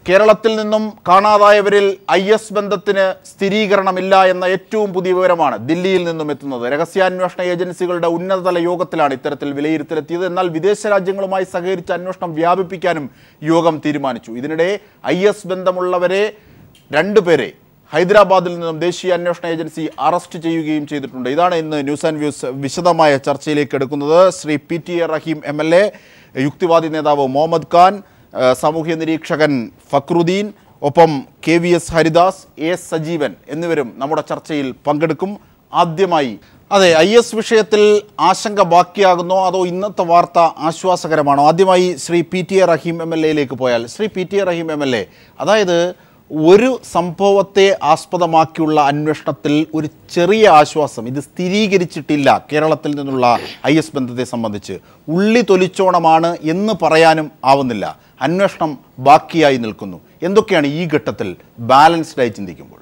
കേരളത്തിൽ നിന്നും കാണാതായവരിൽ I S ബന്ധത്തിന് സ്ഥിരീകരണമില്ല എന്ന ഏറ്റവും പുതിയ വിവരമാണ് ദില്ലിയിൽ നിന്നും എത്തുന്നത് രഹസ്യാന്വേഷണ ഏജൻസികളുടെ ഉന്നതതല യോഗത്തിലാണ് ഇത്തരത്തിൽ വിലയിരുത്തലെത്തിയത് എന്നാൽ വിദേശ രാജ്യങ്ങളുമായി സഹകരിച്ച് അന്വേഷണം വ്യാപിപ്പിക്കാനും യോഗം തീരുമാനിച്ചു ഇതിനിടെ ഐ എസ് ബന്ധമുള്ളവരെ രണ്ടുപേരെ ഹൈദരാബാദിൽ നിന്നും ദേശീയ അന്വേഷണ ഏജൻസി അറസ്റ്റ് ചെയ്യുകയും ചെയ്തിട്ടുണ്ട് ഇതാണ് ഇന്ന് ന്യൂസ് ആൻഡ് വ്യൂസ് വിശദമായ ചർച്ചയിലേക്ക് എടുക്കുന്നത് Shri P T A Rahim M L A യുക്തിവാദി നേതാവ് മുഹമ്മദ് ഖാൻ ആ, സാമൂഹ്യ നിരീക്ഷകൻ ഫക്രുദ്ദീൻ ഒപ്പം K V S Haridas A S Sajeevan എന്നിവരും നമ്മുടെ ചർച്ചയിൽ പങ്കെടുക്കും ആദ്യമായി അതെ ഐ എസ് വിഷയത്തിൽ ആശങ്ക ബാക്കിയാകുന്നോ അതോ ഇന്നത്തെ വാർത്ത ആശ്വാസകരമാണോ ആദ്യമായി Shri P T A Rahim M L എയിലേക്ക് പോയാൽ Shri P T A Rahim M L A അതായത് ഒരു സംഭവത്തെ ആസ്പദമാക്കിയുള്ള അന്വേഷണത്തിൽ ഒരു ചെറിയ ആശ്വാസം ഇത് സ്ഥിരീകരിച്ചിട്ടില്ല കേരളത്തിൽ നിന്നുള്ള ഐ എസ് ബന്ധത്തെ സംബന്ധിച്ച് ഉള്ളി തൊലിച്ചോണമാണ് എന്ന് പറയാനും ആവുന്നില്ല അന്വേഷണം ബാക്കിയായി നിൽക്കുന്നു എന്തൊക്കെയാണ് ഈ ഘട്ടത്തിൽ ബാലൻസ്ഡ് ആയി ചിന്തിക്കുമ്പോൾ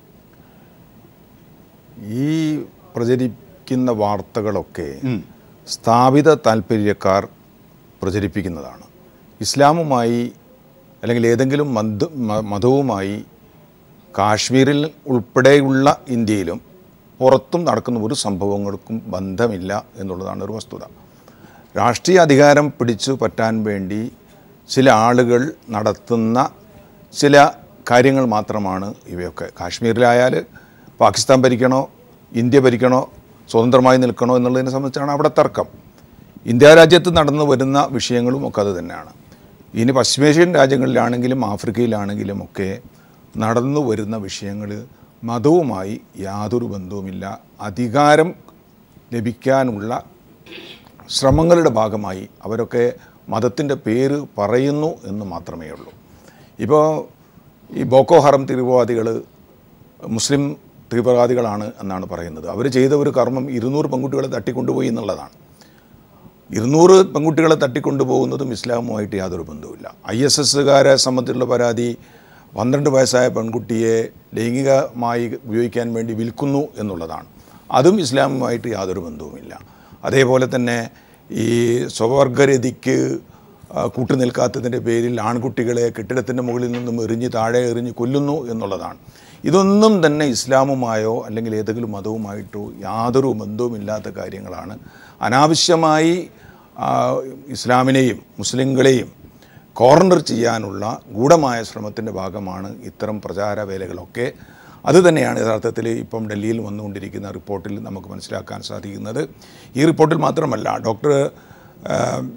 ഈ പ്രചരിക്കുന്ന വാർത്തകളൊക്കെ സ്ഥാപിത താല്പര്യക്കാർ പ്രചരിപ്പിക്കുന്നതാണ് ഇസ്ലാമുമായി അല്ലെങ്കിൽ ഏതെങ്കിലും മത മ- മതവുമായി കാശ്മീരിൽ ഉൾപ്പെടെയുള്ള ഇന്ത്യയിലും പുറത്തും നടക്കുന്ന ഒരു സംഭവങ്ങൾക്കും ബന്ധമില്ല എന്നുള്ളതാണ് ഒരു വസ്തുത രാഷ്ട്രീയ അധികാരം പിടിച്ചു പറ്റാൻ വേണ്ടി ചില ആളുകൾ നടത്തുന്ന ചില കാര്യങ്ങൾ മാത്രമാണ് ഇവയൊക്കെ കാശ്മീരിലായാൽ പാകിസ്ഥാൻ ഭരിക്കണോ ഇന്ത്യ ഭരിക്കണോ സ്വതന്ത്രമായി നിൽക്കണോ എന്നുള്ളതിനെ സംബന്ധിച്ചാണ് അവിടെ തർക്കം ഇന്ത്യ രാജ്യത്ത് നടന്നു വരുന്ന വിഷയങ്ങളും ഒക്കെ അത് തന്നെയാണ് ഇനി പശ്ചിമേഷ്യൻ രാജ്യങ്ങളിലാണെങ്കിലും ആഫ്രിക്കയിലാണെങ്കിലും ഒക്കെ നടന്നു വരുന്ന വിഷയങ്ങൾ മതവുമായി യാതൊരു ബന്ധവുമില്ല അധികാരം ലഭിക്കാനുള്ള ശ്രമങ്ങളുടെ ഭാഗമായി അവരൊക്കെ മതത്തിൻ്റെ പേര് പറയുന്നു എന്ന് മാത്രമേ ഉള്ളൂ ഇപ്പോൾ ഈ ബോക്കോ ഹറം തീവ്രവാദികൾ മുസ്ലിം തീവ്രവാദികളാണ് എന്നാണ് പറയുന്നത് അവർ ചെയ്ത ഒരു കർമ്മം ഇരുന്നൂറ് പെൺകുട്ടികളെ തട്ടിക്കൊണ്ടുപോയി എന്നുള്ളതാണ് ഇരുന്നൂറ് പെൺകുട്ടികളെ തട്ടിക്കൊണ്ടുപോകുന്നതും ഇസ്ലാമുമായിട്ട് യാതൊരു ബന്ധവുമില്ല ഐ എസ് എസ്സുകാരെ സംബന്ധിച്ചുള്ള പരാതി പന്ത്രണ്ട് വയസ്സായ പെൺകുട്ടിയെ ലൈംഗികമായി ഉപയോഗിക്കാൻ വേണ്ടി വിൽക്കുന്നു എന്നുള്ളതാണ് അതും ഇസ്ലാമുമായിട്ട് യാതൊരു ബന്ധവുമില്ല അതേപോലെ തന്നെ ഈ സ്വവർഗരതിക്ക് ആ, കൂട്ടുനിൽക്കാത്തതിൻ്റെ പേരിൽ ആൺകുട്ടികളെ കെട്ടിടത്തിൻ്റെ മുകളിൽ നിന്നും എറിഞ്ഞ് താഴെ എറിഞ്ഞ് കൊല്ലുന്നു എന്നുള്ളതാണ് ഇതൊന്നും തന്നെ ഇസ്ലാമുമായോ അല്ലെങ്കിൽ ഏതെങ്കിലും മതവുമായിട്ടോ യാതൊരു ബന്ധവുമില്ലാത്ത കാര്യങ്ങളാണ് അനാവശ്യമായി ആ, ഇസ്ലാമിനെയും മുസ്ലിങ്ങളെയും കോർണർ ചെയ്യാനുള്ള ഗൂഢമായ ശ്രമത്തിൻ്റെ ഭാഗമാണ് ഇത്തരം പ്രചാര വേലകളൊക്കെ അതുതന്നെയാണ് യഥാർത്ഥത്തിൽ ഇപ്പം ഡൽഹിയിൽ വന്നുകൊണ്ടിരിക്കുന്ന റിപ്പോർട്ടിൽ നമുക്ക് മനസ്സിലാക്കാൻ സാധിക്കുന്നത് ഈ റിപ്പോർട്ടിൽ മാത്രമല്ല ഡോക്ടർ ആ,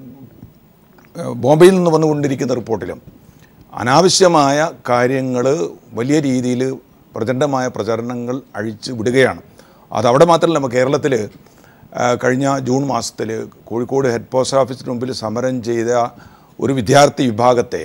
ബോംബെയിൽ നിന്ന് വന്നുകൊണ്ടിരിക്കുന്ന റിപ്പോർട്ടിലും അനാവശ്യമായ കാര്യങ്ങൾ വലിയ രീതിയിൽ പ്രചണ്ഡമായ പ്രചരണങ്ങൾ അഴിച്ചു വിടുകയാണ് അതവിടെ മാത്രമല്ല നമ്മൾ കേരളത്തിൽ കഴിഞ്ഞ ജൂൺ മാസത്തിൽ കോഴിക്കോട് ഹെഡ് പോസ്റ്റ് ഓഫീസിന് മുമ്പിൽ സമരം ചെയ്ത ഒരു വിദ്യാർത്ഥി വിഭാഗത്തെ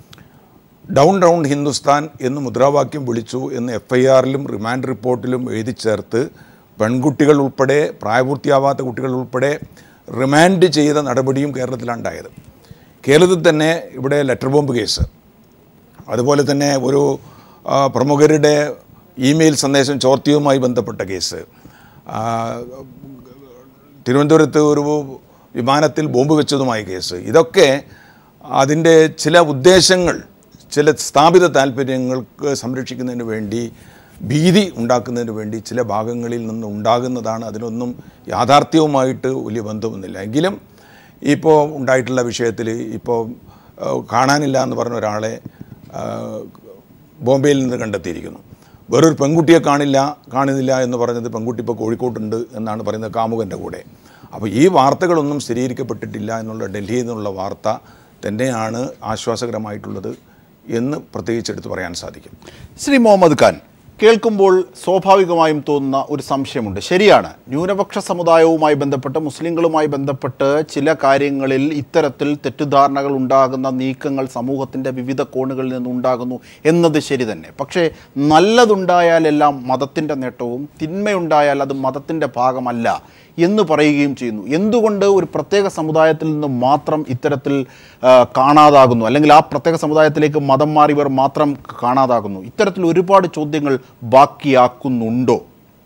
ഡൗൺ റൗണ്ട് ഹിന്ദുസ്ഥാൻ എന്ന് മുദ്രാവാക്യം വിളിച്ചു എന്ന് എഫ് ഐ ആറിലും റിമാൻഡ് റിപ്പോർട്ടിലും എഴുതി ചേർത്ത് പെൺകുട്ടികൾ ഉൾപ്പെടെ പ്രായപൂർത്തിയാവാത്ത കുട്ടികൾ ഉൾപ്പെടെ റിമാൻഡ് ചെയ്ത നടപടിയും കേരളത്തിലുണ്ടായത് കേരളത്തിൽ തന്നെ ഇവിടെ ലെറ്റർ ബോംബ് കേസ് അതുപോലെ തന്നെ ഒരു ആ, പ്രമുഖരുടെ ഇമെയിൽ സന്ദേശം ചോർത്തിയതുമായി ബന്ധപ്പെട്ട കേസ് ആ, തിരുവനന്തപുരത്ത് ഒരു വിമാനത്തിൽ ബോംബ് വെച്ചതുമായ കേസ് ഇതൊക്കെ അതിൻ്റെ ചില ഉദ്ദേശങ്ങൾ ചില സ്ഥാപിത താല്പര്യങ്ങൾക്ക് സംരക്ഷിക്കുന്നതിന് വേണ്ടി ഭീതി ഉണ്ടാക്കുന്നതിന് വേണ്ടി ചില ഭാഗങ്ങളിൽ നിന്ന് ഉണ്ടാകുന്നതാണ് അതിനൊന്നും യാഥാർത്ഥ്യവുമായിട്ട് വലിയ ബന്ധമൊന്നുമില്ല എങ്കിലും ഇപ്പോൾ ഉണ്ടായിട്ടുള്ള വിഷയത്തിൽ ഇപ്പോൾ ആ, കാണാനില്ല എന്ന് പറഞ്ഞ ഒരാളെ ആ, ബോംബെയിൽ നിന്ന് കണ്ടെത്തിയിരിക്കുന്നു വേറൊരു പെൺകുട്ടിയെ കാണില്ല കാണുന്നില്ല എന്ന് പറഞ്ഞത് പെൺകുട്ടി ഇപ്പോൾ കോഴിക്കോട്ടുണ്ട് എന്നാണ് പറയുന്നത് കാമുകൻ്റെ കൂടെ അപ്പോൾ ഈ വാർത്തകളൊന്നും സ്ഥിരീകരിക്കപ്പെട്ടിട്ടില്ല എന്നുള്ള ഡൽഹിയിൽ നിന്നുള്ള വാർത്ത തന്നെയാണ് ആശ്വാസകരമായിട്ടുള്ളത് എന്ന് പ്രത്യേകിച്ച് എടുത്ത് പറയാൻ സാധിക്കും ശ്രീ മുഹമ്മദ് ഖാൻ കേൾക്കുമ്പോൾ സ്വാഭാവികമായും തോന്നുന്ന ഒരു സംശയമുണ്ട് ശരിയാണ് ന്യൂനപക്ഷ സമുദായവുമായി ബന്ധപ്പെട്ട് മുസ്ലിങ്ങളുമായി ബന്ധപ്പെട്ട് ചില കാര്യങ്ങളിൽ ഇത്തരത്തിൽ തെറ്റിദ്ധാരണകൾ ഉണ്ടാകുന്ന നീക്കങ്ങൾ സമൂഹത്തിൻ്റെ വിവിധ കോണുകളിൽ നിന്നുണ്ടാകുന്നു എന്നത് ശരി തന്നെ പക്ഷേ നല്ലതുണ്ടായാലെല്ലാം മതത്തിൻ്റെ നേട്ടവും തിന്മയുണ്ടായാൽ അത് മതത്തിൻ്റെ ഭാഗമല്ല എന്ന് പറയുകയും ചെയ്യുന്നു എന്തുകൊണ്ട് ഒരു പ്രത്യേക സമുദായത്തിൽ നിന്ന് മാത്രം ഇത്തരത്തിൽ ആ, കാണാതാകുന്നു അല്ലെങ്കിൽ ആ പ്രത്യേക സമുദായത്തിലേക്ക് മതം മാറിയവർ മാത്രം കാണാതാകുന്നു ഇത്തരത്തിൽ ഒരുപാട് ചോദ്യങ്ങൾ ബാക്കിയാക്കുന്നുണ്ടോ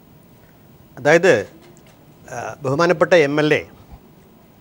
അതായത് ആ, ബഹുമാനപ്പെട്ട എം എൽ എ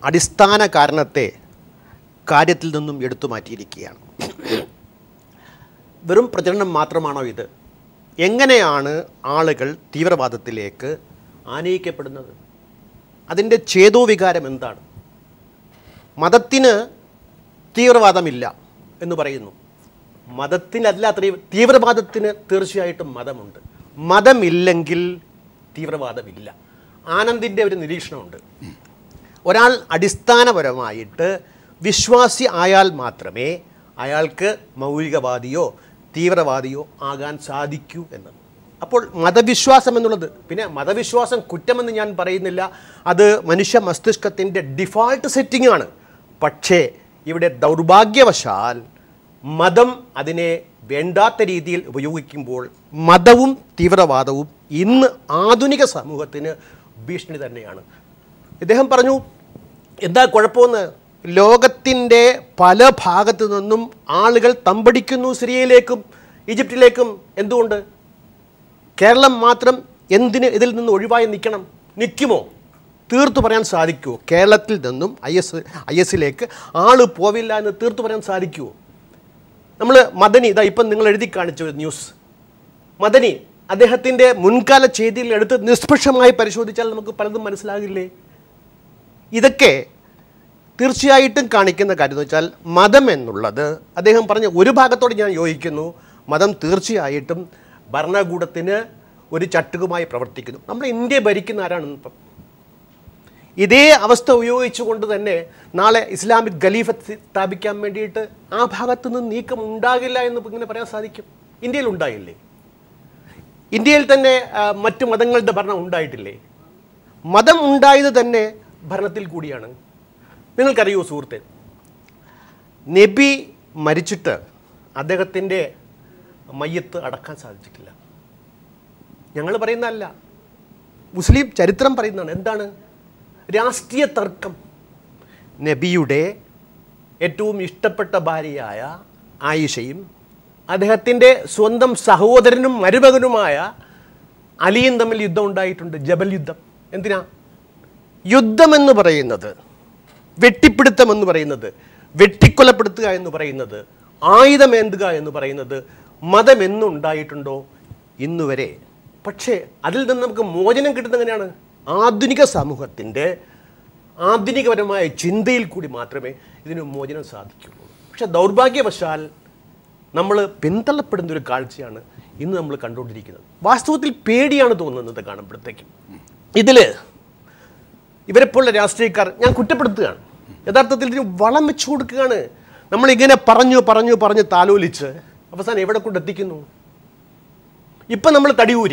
അടിസ്ഥാന കാരണത്തെ കാര്യത്തിൽ നിന്നും എടുത്തു മാറ്റിയിരിക്കുകയാണ് വെറും പ്രചരണം മാത്രമാണോ ഇത് എങ്ങനെയാണ് ആളുകൾ തീവ്രവാദത്തിലേക്ക് ആനയിക്കപ്പെടുന്നത് അതിൻ്റെ ചേതോവികാരം എന്താണ് മതത്തിന് തീവ്രവാദമില്ല എന്ന് പറയുന്നു മതത്തിനല്ല തീവ്ര- തീവ്രവാദത്തിന് തീർച്ചയായിട്ടും മതമുണ്ട് മതമില്ലെങ്കിൽ തീവ്രവാദമില്ല ആനന്ദിൻ്റെ ഒരു നിരീക്ഷണമുണ്ട് ഒരാൾ അടിസ്ഥാനപരമായിട്ട് വിശ്വാസി ആയാൽ മാത്രമേ അയാൾക്ക് മൗലികവാദിയോ തീവ്രവാദിയോ ആകാൻ സാധിക്കൂ എന്ന് അപ്പോൾ മതവിശ്വാസം എന്നുള്ളത് പിന്നെ മതവിശ്വാസം കുറ്റമെന്ന് ഞാൻ പറയുന്നില്ല അത് മനുഷ്യ മസ്തിഷ്കത്തിൻ്റെ ഡിഫാൾട്ട് സെറ്റിംഗ് ആണ് പക്ഷേ ഇവിടെ ദൗർഭാഗ്യവശാൽ മതം അതിനെ വേണ്ടാത്ത രീതിയിൽ ഉപയോഗിക്കുമ്പോൾ മതവും തീവ്രവാദവും ഇന്ന് ആധുനിക സമൂഹത്തിന് ഭീഷണി തന്നെയാണ് ഇദ്ദേഹം പറഞ്ഞു എന്താ കുഴപ്പമെന്ന് ലോകത്തിൻ്റെ പല ഭാഗത്തു നിന്നും ആളുകൾ തമ്പടിക്കുന്നു സിറിയയിലേക്കും ഈജിപ്തിലേക്കും എന്തുകൊണ്ട് കേരളം മാത്രം എന്തിന് ഇതിൽ നിന്ന് ഒഴിവായി നിൽക്കണം നിൽക്കുമോ തീർത്തു പറയാൻ സാധിക്കുമോ കേരളത്തിൽ നിന്നും ഐ എസ് ഐ എസിലേക്ക് ആൾ പോവില്ല എന്ന് തീർത്തു പറയാൻ സാധിക്കുമോ നമ്മൾ മദനി ഇതാ ഇപ്പം നിങ്ങൾ എഴുതി കാണിച്ച ഒരു ന്യൂസ് മദനി അദ്ദേഹത്തിൻ്റെ മുൻകാല ചെയ്തിയിൽ എടുത്ത് നിഷ്പക്ഷമായി പരിശോധിച്ചാൽ നമുക്ക് പലതും മനസ്സിലാകില്ലേ ഇതൊക്കെ തീർച്ചയായിട്ടും കാണിക്കുന്ന കാര്യം എന്ന് വെച്ചാൽ മതം എന്നുള്ളത് അദ്ദേഹം പറഞ്ഞ ഒരു ഭാഗത്തോട് ഞാൻ യോജിക്കുന്നു മതം തീർച്ചയായിട്ടും ഭരണകൂടത്തിന് ഒരു ചട്ടുകുമായി പ്രവർത്തിക്കുന്നു നമ്മൾ ഇന്ത്യ ഭരിക്കുന്ന ആരാണ് ഇപ്പം ഇതേ അവസ്ഥ ഉപയോഗിച്ചുകൊണ്ട് തന്നെ നാളെ ഇസ്ലാമിക് ഖലീഫത്ത് സ്ഥാപിക്കാൻ വേണ്ടിയിട്ട് ആ ഭാഗത്തു നിന്ന് നീക്കം ഉണ്ടാകില്ല എന്ന് ഇങ്ങനെ പറയാൻ സാധിക്കും ഇന്ത്യയിൽ ഉണ്ടായില്ലേ ഇന്ത്യയിൽ തന്നെ ആ, മറ്റു മതങ്ങളുടെ ഭരണം ഉണ്ടായിട്ടില്ലേ മതം ഉണ്ടായത് തന്നെ ഭരണത്തിൽ കൂടിയാണ് നിങ്ങൾക്കറിയോ സുഹൃത്തെ നബി മരിച്ചിട്ട് അദ്ദേഹത്തിൻ്റെ മയ്യത്ത് അടക്കാൻ സാധിച്ചിട്ടില്ല ഞങ്ങൾ പറയുന്നതല്ല മുസ്ലിം ചരിത്രം പറയുന്നതാണ് എന്താണ് രാഷ്ട്രീയ തർക്കം നബിയുടെ ഏറ്റവും ഇഷ്ടപ്പെട്ട ഭാര്യയായ ആയിഷയും അദ്ദേഹത്തിൻ്റെ സ്വന്തം സഹോദരനും മരുമകനുമായ അലിയും തമ്മിൽ യുദ്ധം ഉണ്ടായിട്ടുണ്ട് ജബൽ യുദ്ധം എന്തിനാ യുദ്ധമെന്ന് പറയുന്നത് വെട്ടിപ്പിടുത്തം എന്ന് പറയുന്നത് വെട്ടിക്കൊലപ്പെടുത്തുക എന്ന് പറയുന്നത് ആയുധമേന്തുക എന്ന് പറയുന്നത് മതം എന്നുണ്ടായിട്ടുണ്ടോ ഇന്നുവരെ പക്ഷേ അതിൽ നിന്ന് നമുക്ക് മോചനം കിട്ടുന്നത് എങ്ങനെയാണ് ആധുനിക സമൂഹത്തിൻ്റെ ആധുനികപരമായ ചിന്തയിൽ കൂടി മാത്രമേ ഇതിന് മോചനം സാധിക്കുകയുള്ളൂ പക്ഷെ ദൗർഭാഗ്യവശാൽ നമ്മൾ പിന്തള്ളപ്പെടുന്ന ഒരു കാഴ്ചയാണ് ഇന്ന് നമ്മൾ കണ്ടുകൊണ്ടിരിക്കുന്നത് വാസ്തവത്തിൽ പേടിയാണ് തോന്നുന്നത് കാണുമ്പോഴത്തേക്കും ഇതിൽ ഇവരെപ്പോലുള്ള രാഷ്ട്രീയക്കാർ ഞാൻ കുറ്റപ്പെടുത്തുകയാണ് യഥാർത്ഥത്തിൽ ഇതിന് വളം വെച്ചു കൊടുക്കുകയാണ് നമ്മളിങ്ങനെ പറഞ്ഞു പറഞ്ഞു പറഞ്ഞ് താലോലിച്ച് അവസാനം എവിടെ കൊണ്ടെത്തിക്കുന്നു ഇപ്പം നമ്മൾ തടിയൂരി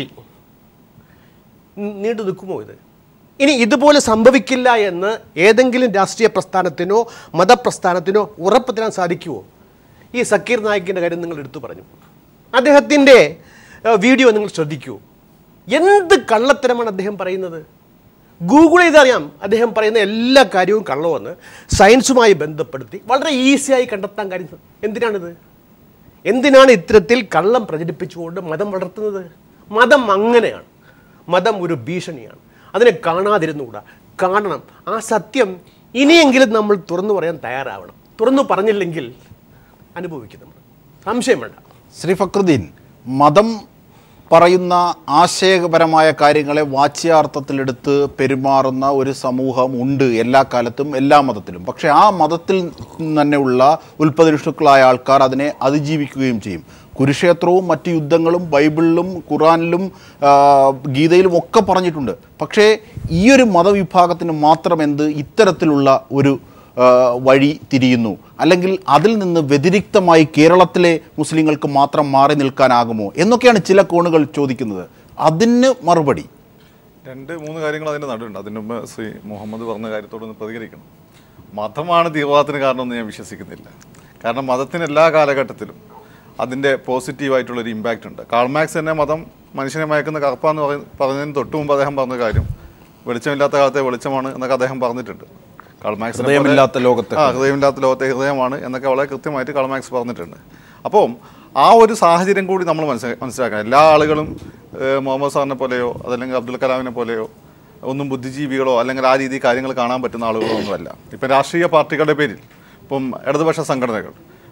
ന- നീണ്ടു നിൽക്കുമോ ഇത് ഇനി ഇതുപോലെ സംഭവിക്കില്ല എന്ന് ഏതെങ്കിലും രാഷ്ട്രീയ പ്രസ്ഥാനത്തിനോ മതപ്രസ്ഥാനത്തിനോ ഉറപ്പ് തരാൻ സാധിക്കുമോ ഈ സക്കീർ നായിക്കിൻ്റെ കാര്യം നിങ്ങൾ എടുത്തു പറഞ്ഞു അദ്ദേഹത്തിൻ്റെ ഏഹ്, വീഡിയോ നിങ്ങൾ ശ്രദ്ധിക്കൂ എന്ത് കള്ളത്തരമാണ് അദ്ദേഹം പറയുന്നത് ഗൂഗിൾ ചെയ്തറിയാം അദ്ദേഹം പറയുന്ന എല്ലാ കാര്യവും കള്ളമെന്ന് സയൻസുമായി ബന്ധപ്പെടുത്തി വളരെ ഈസിയായി കണ്ടെത്താൻ കാര്യം എന്തിനാണിത് എന്തിനാണ് ഇത്തരത്തിൽ കള്ളം പ്രചരിപ്പിച്ചുകൊണ്ട് മതം വളർത്തുന്നത് മതം അങ്ങനെയാണ് മതം ഒരു ഭീഷണിയാണ് അതിനെ കാണാതിരുന്നുകൂടാ കാണണം ആ സത്യം ഇനിയെങ്കിലും നമ്മൾ തുറന്നു പറയാൻ തയ്യാറാവണം തുറന്നു പറഞ്ഞില്ലെങ്കിൽ അനുഭവിക്കും നമ്മൾ സംശയം വേണ്ട ശ്രീ ഫക്രുദ്ദീൻ മതം പറയുന്ന ആശയപരമായ കാര്യങ്ങളെ വാച്യാർത്ഥത്തിലെടുത്ത് പെരുമാറുന്ന ഒരു സമൂഹം ഉണ്ട് എല്ലാ കാലത്തും എല്ലാ മതത്തിലും പക്ഷേ ആ മതത്തിൽ തന്നെയുള്ള ഉൽപ്പതിഷ്ണുക്കളായ ആൾക്കാർ അതിനെ അതിജീവിക്കുകയും ചെയ്യും കുരുക്ഷേത്രവും മറ്റ് യുദ്ധങ്ങളും ബൈബിളിലും ഖുറാനിലും ആ, ഗീതയിലും ഒക്കെ പറഞ്ഞിട്ടുണ്ട് പക്ഷേ ഈ ഒരു മതവിഭാഗത്തിന് മാത്രം എന്ത് ഇത്തരത്തിലുള്ള ഒരു ആ, വഴി തിരിയുന്നു അല്ലെങ്കിൽ അതിൽ നിന്ന് വ്യതിരിക്തമായി കേരളത്തിലെ മുസ്ലിങ്ങൾക്ക് മാത്രം മാറി നിൽക്കാനാകുമോ എന്നൊക്കെയാണ് ചില കോണുകൾ ചോദിക്കുന്നത് അതിന് മറുപടി രണ്ട് മൂന്ന് കാര്യങ്ങൾ അതിൻ്റെ നടുവുണ്ട് അതിന് മുമ്പ് ശ്രീ മുഹമ്മദ് പറഞ്ഞ കാര്യത്തോടൊന്ന് പ്രതികരിക്കണം മതമാണ് തീവ്രവാദത്തിന് കാരണമെന്ന് ഞാൻ വിശ്വസിക്കുന്നില്ല കാരണം മതത്തിന് എല്ലാ കാലഘട്ടത്തിലും അതിൻ്റെ പോസിറ്റീവായിട്ടുള്ളൊരു ഇമ്പാക്റ്റ് ഉണ്ട് കാൾമാക്സ് തന്നെ മതം മനുഷ്യനെ മയക്കുന്ന കറുപ്പാന്ന് പറയ പറഞ്ഞതിന് തൊട്ട് മുമ്പ് അദ്ദേഹം പറഞ്ഞ കാര്യം വെളിച്ചമില്ലാത്ത കാലത്തെ വെളിച്ചമാണ് എന്നൊക്കെ അദ്ദേഹം പറഞ്ഞിട്ടുണ്ട് കാൾമാക്സിനെ പോലെ- ഹൃദയമില്ലാത്ത ലോകത്തെ ആ ഹൃദയമില്ലാത്ത ലോകത്തെ ഹൃദയമാണ് എന്നൊക്കെ വളരെ കൃത്യമായിട്ട് കാൾമാക്സ് പറഞ്ഞിട്ടുണ്ട് അപ്പം ആ ഒരു സാഹചര്യം കൂടി നമ്മൾ മനസ്സിലാ മനസ്സിലാക്കണം എല്ലാ ആളുകളും ഏഹ്, മുഹമ്മദ് സാറിനെ പോലെയോ അതല്ലെങ്കിൽ അബ്ദുൽ കലാമിനെ പോലെയോ ഒന്നും ബുദ്ധിജീവികളോ അല്ലെങ്കിൽ ആ രീതിയിൽ കാര്യങ്ങൾ കാണാൻ പറ്റുന്ന ആളുകളോ ഒന്നുമല്ല ഇപ്പം രാഷ്ട്രീയ പാർട്ടികളുടെ പേരിൽ ഇപ്പം ഇടതുപക്ഷ സംഘടനകൾ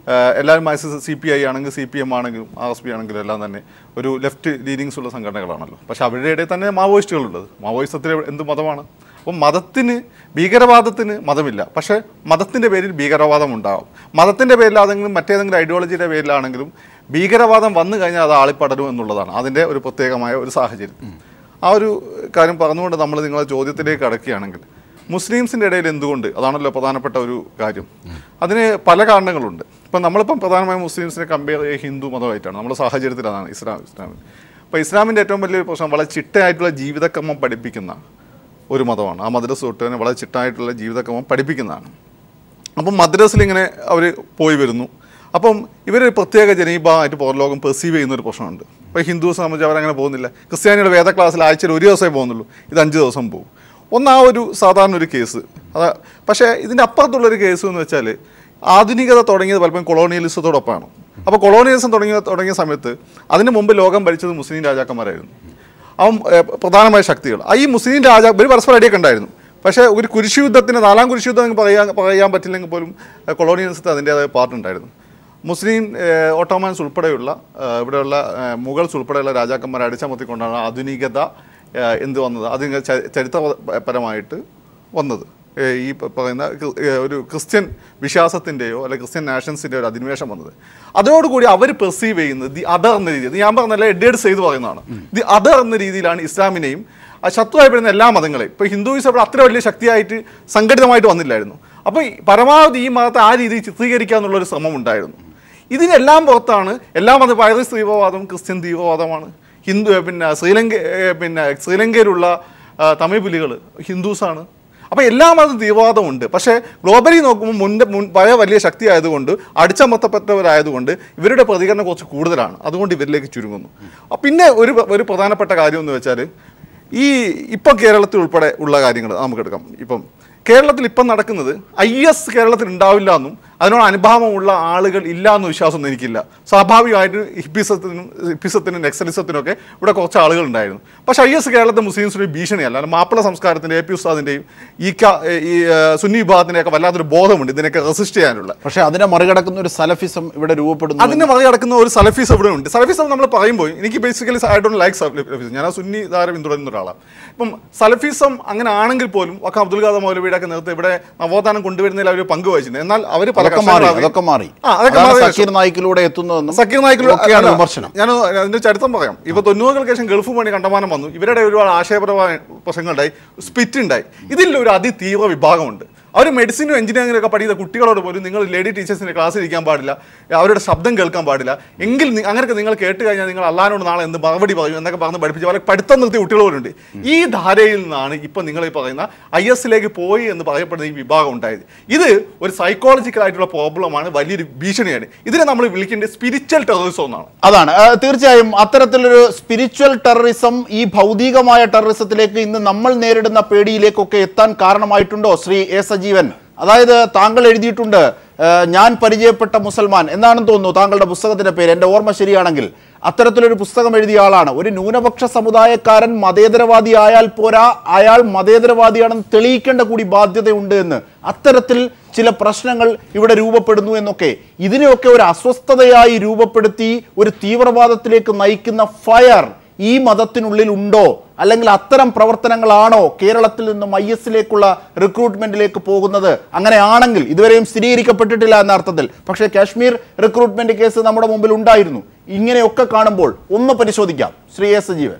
ഏഹ് എല്ലാവരും സി പി ഐ ആണെങ്കിലും സി പി എം ആണെങ്കിലും ആർ എസ് പി ആണെങ്കിലും എല്ലാം തന്നെ ഒരു ലെഫ്റ്റ് ലീനിങ്സ് ഉള്ള സംഘടനകളാണല്ലോ പക്ഷെ അവരുടെ ഇടയിൽ തന്നെ മാവോയിസ്റ്റുകളുള്ളത് മാവോയിസത്തിൽ എന്ത് മതമാണ് അപ്പം മതത്തിന് ഭീകരവാദത്തിന് മതമില്ല പക്ഷേ മതത്തിൻ്റെ പേരിൽ ഭീകരവാദം ഉണ്ടാകും മതത്തിൻ്റെ പേരിലാണെങ്കിലും മറ്റേതെങ്കിലും ഐഡിയോളജിയുടെ പേരിലാണെങ്കിലും ഭീകരവാദം വന്നു കഴിഞ്ഞാൽ അത് ആളിപ്പടരും എന്നുള്ളതാണ് അതിൻ്റെ ഒരു പ്രത്യേകമായ ഒരു സാഹചര്യം ആ ഒരു കാര്യം പറഞ്ഞുകൊണ്ട് നമ്മൾ നിങ്ങളെ ചോദ്യത്തിലേക്ക് കടക്കുകയാണെങ്കിൽ മുസ്ലിംസിൻ്റെ ഇടയിൽ എന്തുകൊണ്ട് അതാണല്ലോ പ്രധാനപ്പെട്ട ഒരു കാര്യം അതിന് പല കാരണങ്ങളുണ്ട് ഇപ്പം നമ്മളിപ്പം പ്രധാനമായും മുസ്ലിംസിനെ കമ്പയർ ചെയ്യുക ഹിന്ദു മതമായിട്ടാണ് നമ്മുടെ സാഹചര്യത്തിൽ അതാണ് ഇസ്ലാം ഇസ്ലാമിൽ അപ്പോൾ ഇസ്ലാമിൻ്റെ ഏറ്റവും വലിയൊരു പ്രശ്നം വളരെ ചിട്ടയായിട്ടുള്ള ജീവിതക്രമം പഠിപ്പിക്കുന്ന ഒരു മതമാണ് ആ മദ്രസ് തൊട്ട് തന്നെ വളരെ ചിട്ടയായിട്ടുള്ള ജീവിതക്രമം പഠിപ്പിക്കുന്നതാണ് അപ്പം മദ്രസിൽ ഇങ്ങനെ അവർ പോയി വരുന്നു അപ്പം ഇവർ പ്രത്യേക ജനീഭാഗമായിട്ട് പുറലോകം പെർസീവ് ചെയ്യുന്ന ഒരു പ്രശ്നമുണ്ട് ഇപ്പോൾ ഹിന്ദുസ് സംബന്ധിച്ച് അവരങ്ങനെ പോകുന്നില്ല ക്രിസ്ത്യാനിയുടെ വേദ ക്ലാസ്സിൽ ആഴ്ചയിൽ ഒരു ദിവസമേ പോകുന്നുള്ളൂ ഇത് അഞ്ച് ദിവസം പോകും ഒന്ന് ആ ഒരു സാധാരണ ഒരു കേസ് അതാ പക്ഷേ ഇതിൻ്റെ അപ്പുറത്തുള്ളൊരു കേസ് എന്ന് വെച്ചാൽ ആധുനികത തുടങ്ങിയത് പലപ്പോഴും കൊളോണിയലിസത്തോടൊപ്പമാണ് അപ്പോൾ കൊളോണിയലിസം തുടങ്ങിയ തുടങ്ങിയ സമയത്ത് അതിന് മുമ്പ് ലോകം ഭരിച്ചത് മുസ്ലിം രാജാക്കന്മാരായിരുന്നു അവൻ ഏഹ്, പ്രധാനമായ ശക്തികൾ ആ ഈ മുസ്ലിം രാജാ ഒരു പരസ്പരം അടിയൊക്കെ ഉണ്ടായിരുന്നു പക്ഷേ ഒരു കുരിശ് യുദ്ധത്തിന് നാലാം കുരിശ് യുദ്ധം എന്ന് പറയാൻ പറയാൻ പറ്റില്ലെങ്കിൽ പോലും ഏഹ്, കൊളോണിയലിസത്തിന് അതിൻ്റേതായ പാർട്ടുണ്ടായിരുന്നു മുസ്ലിം ഏഹ്, ഓട്ടോമാൻസ് ഉൾപ്പെടെയുള്ള ഏഹ്, ഇവിടെയുള്ള ഏഹ്, മുഗൾസ് ഉൾപ്പെടെയുള്ള രാജാക്കന്മാരെ അടിച്ചമർത്തിക്കൊണ്ടാണ് ആധുനികത ഏഹ്, എന്ത് വന്നത് അത് ഇങ്ങനെ ച- ചരിത്രപരമായിട്ട് വന്നത് ഏഹ്, ഈ പ- പറയുന്ന ക്രി- ഏഹ്, ഒരു ക്രിസ്ത്യൻ വിശ്വാസത്തിൻ്റെയോ അല്ലെങ്കിൽ ക്രിസ്ത്യൻ നാഷൻസിൻ്റെയോ ഒരു അധിനിവേശം വന്നത് അതോടുകൂടി അവർ പെർസീവ് ചെയ്യുന്നത് ദി അതർ എന്ന രീതിയിൽ ഇത് ഞാൻ പറഞ്ഞല്ല എഡേഡ് ചെയ്ത് പറയുന്നതാണ് ദി അതർ എന്ന രീതിയിലാണ് ഇസ്ലാമിനെയും ആ ശത്രുവായി വരുന്ന എല്ലാ മതങ്ങളെയും ഇപ്പോൾ ഹിന്ദുയിസം അവിടെ അത്ര വലിയ ശക്തിയായിട്ട് സംഘടിതമായിട്ട് വന്നില്ലായിരുന്നു അപ്പോൾ ഈ പരമാവധി ഈ മതത്തെ ആ രീതിയിൽ ചിത്രീകരിക്കുക എന്നുള്ളൊരു ശ്രമം ഉണ്ടായിരുന്നു ഇതിനെല്ലാം പുറത്താണ് എല്ലാ മത വൈറസ് തീവ്രവാദം ക്രിസ്ത്യൻ തീവ്രവാദമാണ് ഹിന്ദു ഏ, പിന്നെ ശ്രീലങ്ക ഏ, പിന്നെ ശ്രീലങ്കയിലുള്ള ആ, തമിഴ് പുലികൾ ഹിന്ദുസാണ് അപ്പോൾ എല്ലാ മതം തീവ്രവാദമുണ്ട് പക്ഷേ ഗ്ലോബലി നോക്കുമ്പോൾ മുൻ മുൻ പഴയ വലിയ ശക്തി ആയതുകൊണ്ട് അടിച്ചമർത്തപ്പെട്ടവരായതുകൊണ്ട് ഇവരുടെ പ്രതികരണം കുറച്ച് കൂടുതലാണ് അതുകൊണ്ട് ഇവരിലേക്ക് ചുരുങ്ങുന്നു ആ, പിന്നെ ഒരു ഒരു പ്രധാനപ്പെട്ട കാര്യം എന്ന് വെച്ചാൽ ഈ ഇപ്പം കേരളത്തിൽ ഉൾപ്പെടെ ഉള്ള കാര്യങ്ങൾ നമുക്കെടുക്കാം ഇപ്പം കേരളത്തിൽ ഇപ്പം നടക്കുന്നത് ഐ എസ് കേരളത്തിൽ ഉണ്ടാവില്ല എന്നും അതിനോട് അനുഭാവമുള്ള ആളുകൾ ഇല്ല എന്ന വിശ്വാസമൊന്നും എനിക്കില്ല സ്വാഭാവികമായിട്ട് ഹിപ്പിസത്തിനും ഹിപ്പിസത്തിനും നെക്സലിസത്തിനും ഒക്കെ ഇവിടെ കുറച്ച് ആളുകൾ ഉണ്ടായിരുന്നു പക്ഷേ ഐ എസ് കേരളത്തെ മുസ്ലിംസിന് ഭീഷണിയല്ല അല്ല മാപ്പിള സംസ്കാരത്തിൻ്റെ എ പി ഉസ്താദിൻ്റെയും ഈ ക ഈ ആ, സുന്നി വിഭാഗത്തിൻ്റെയൊക്കെ വല്ലാത്തൊരു ബോധമുണ്ട് ഇതിനൊക്കെ റെസിസ്റ്റ് ചെയ്യാനുള്ള പക്ഷെ അതിനെ മറികടക്കുന്ന ഒരു സലഫിസം ഇവിടെ രൂപപ്പെടുന്നു അതിനെ മറികടക്കുന്ന ഒരു സലഫീസ് ഇവിടെ ഉണ്ട് സലഫീസം നമ്മൾ പറയുമ്പോൾ എനിക്ക് basically I don't like Salafism ഞാൻ ആ സുന്നി ധാര പിന്തുടരുന്ന ഒരാളാണ് ഇപ്പം സലഫീസം അങ്ങനെ ആണെങ്കിൽ പോലും ഒക്കെ അബ്ദുൽ ഖാദർ മൗലവിയുടെ ഒക്കെ നേരത്തെ ഇവിടെ നവോത്ഥാനം കൊണ്ടുവരുന്നതിൽ അവർ പങ്ക് വഹിച്ചിട്ടുണ്ട് എന്നാൽ അവർ പല അതൊക്കെ മാറി കർഷകരായി- അതൊക്കെ മാറി ആ, അതൊക്കെ അതാണ് മാറി. സക്കീർ നായിക്കിലൂടെ എത്തുന്നതെന്നും സക്കീർ നായിക്കിലൂടെ ഒക്കെയാണ് അല്ല, വിമർശനം ഞാൻ അതിന്റെ ചരിത്രം പറയാം ഇപ്പൊ തൊണ്ണൂറുകൾക്ക് ശേഷം ഗൾഫ് പണി കണ്ടമാനം വന്നു ഇവരുടെ ഒരുപാട് ആശയപരമായ പ്രശ്നങ്ങളുണ്ടായി സ്പിറ്റ് ഉണ്ടായി ഇതിൽ ഒരു അതിതീവ്ര വിഭാഗമുണ്ട് അവർ മെഡിസിനും എഞ്ചിനീയറിംഗിനും ഒക്കെ പഠിക്കുന്ന കുട്ടികളോട് പോലും നിങ്ങൾ ലേഡി ടീച്ചേഴ്സിന്റെ ക്ലാസ്സിൽ ഇരിക്കാൻ പാടില്ല അവരുടെ ശബ്ദം കേൾക്കാൻ പാടില്ല എങ്കിൽ നി- അങ്ങനെയൊക്കെ നിങ്ങൾ കേട്ട് കഴിഞ്ഞാൽ നിങ്ങൾ അള്ളഹാനോട് നാളെ എന്ത് മറുപടി പറയും എന്നൊക്കെ പറഞ്ഞ് പഠിപ്പിച്ച് വളരെ പഠിത്തം നിർത്തിയ കുട്ടികൾ പോലുണ്ട് ഈ ധാരയിൽ നിന്നാണ് ഇപ്പൊ നിങ്ങൾ ഈ പറയുന്ന ഐ എസിലേക്ക് പോയി എന്ന് പറയപ്പെടുന്ന ഈ വിഭാഗം ഉണ്ടായത് ഇത് ഒരു സൈക്കോളജിക്കൽ ആയിട്ടുള്ള പ്രോബ്ലമാണ് വലിയൊരു ഭീഷണിയാണ് ഇതിനെ നമ്മൾ വിളിക്കേണ്ടത് സ്പിരിച്വൽ ടെററിസം എന്നാണ് അതാണ് ആ, തീർച്ചയായും അത്തരത്തിലൊരു സ്പിരിച്വൽ ടെററിസം ഈ ഭൗതികമായ ടെററിസത്തിലേക്ക് ഇന്ന് നമ്മൾ നേരിടുന്ന പേടിയിലേക്കൊക്കെ എത്താൻ കാരണമായിട്ടുണ്ടോ ശ്രീ എ സജീവൻ അതായത് താങ്കൾ എഴുതിയിട്ടുണ്ട് ആ, ഞാൻ പരിചയപ്പെട്ട മുസൽമാൻ എന്നാണെന്ന് തോന്നുന്നു താങ്കളുടെ പുസ്തകത്തിന്റെ പേര് എൻ്റെ ഓർമ്മ ശരിയാണെങ്കിൽ അത്തരത്തിലൊരു പുസ്തകം എഴുതിയ ആളാണ് ഒരു ന്യൂനപക്ഷ സമുദായക്കാരൻ മതേതരവാദി ആയാൽ പോരാ അയാൾ മതേതരവാദിയാണെന്ന് തെളിയിക്കേണ്ട കൂടി ബാധ്യതയുണ്ട് എന്ന് അത്തരത്തിൽ ചില പ്രശ്നങ്ങൾ ഇവിടെ രൂപപ്പെടുന്നു എന്നൊക്കെ ഇതിനെയൊക്കെ ഒരു അസ്വസ്ഥതയായി രൂപപ്പെടുത്തി ഒരു തീവ്രവാദത്തിലേക്ക് നയിക്കുന്ന ഫയർ ഈ മതത്തിനുള്ളിൽ ഉണ്ടോ അല്ലെങ്കിൽ അത്തരം പ്രവർത്തനങ്ങളാണോ കേരളത്തിൽ നിന്നും ഐ എസിലേക്കുള്ള റിക്രൂട്ട്മെന്റിലേക്ക് പോകുന്നത് അങ്ങനെയാണെങ്കിൽ ഇതുവരെയും സ്ഥിരീകരിക്കപ്പെട്ടിട്ടില്ല എന്ന അർത്ഥത്തിൽ പക്ഷേ കാശ്മീർ റിക്രൂട്ട്മെന്റ് കേസ് നമ്മുടെ മുമ്പിൽ ഉണ്ടായിരുന്നു ഇങ്ങനെയൊക്കെ കാണുമ്പോൾ ഒന്ന് പരിശോധിക്കാം ശ്രീ എസ് സജീവൻ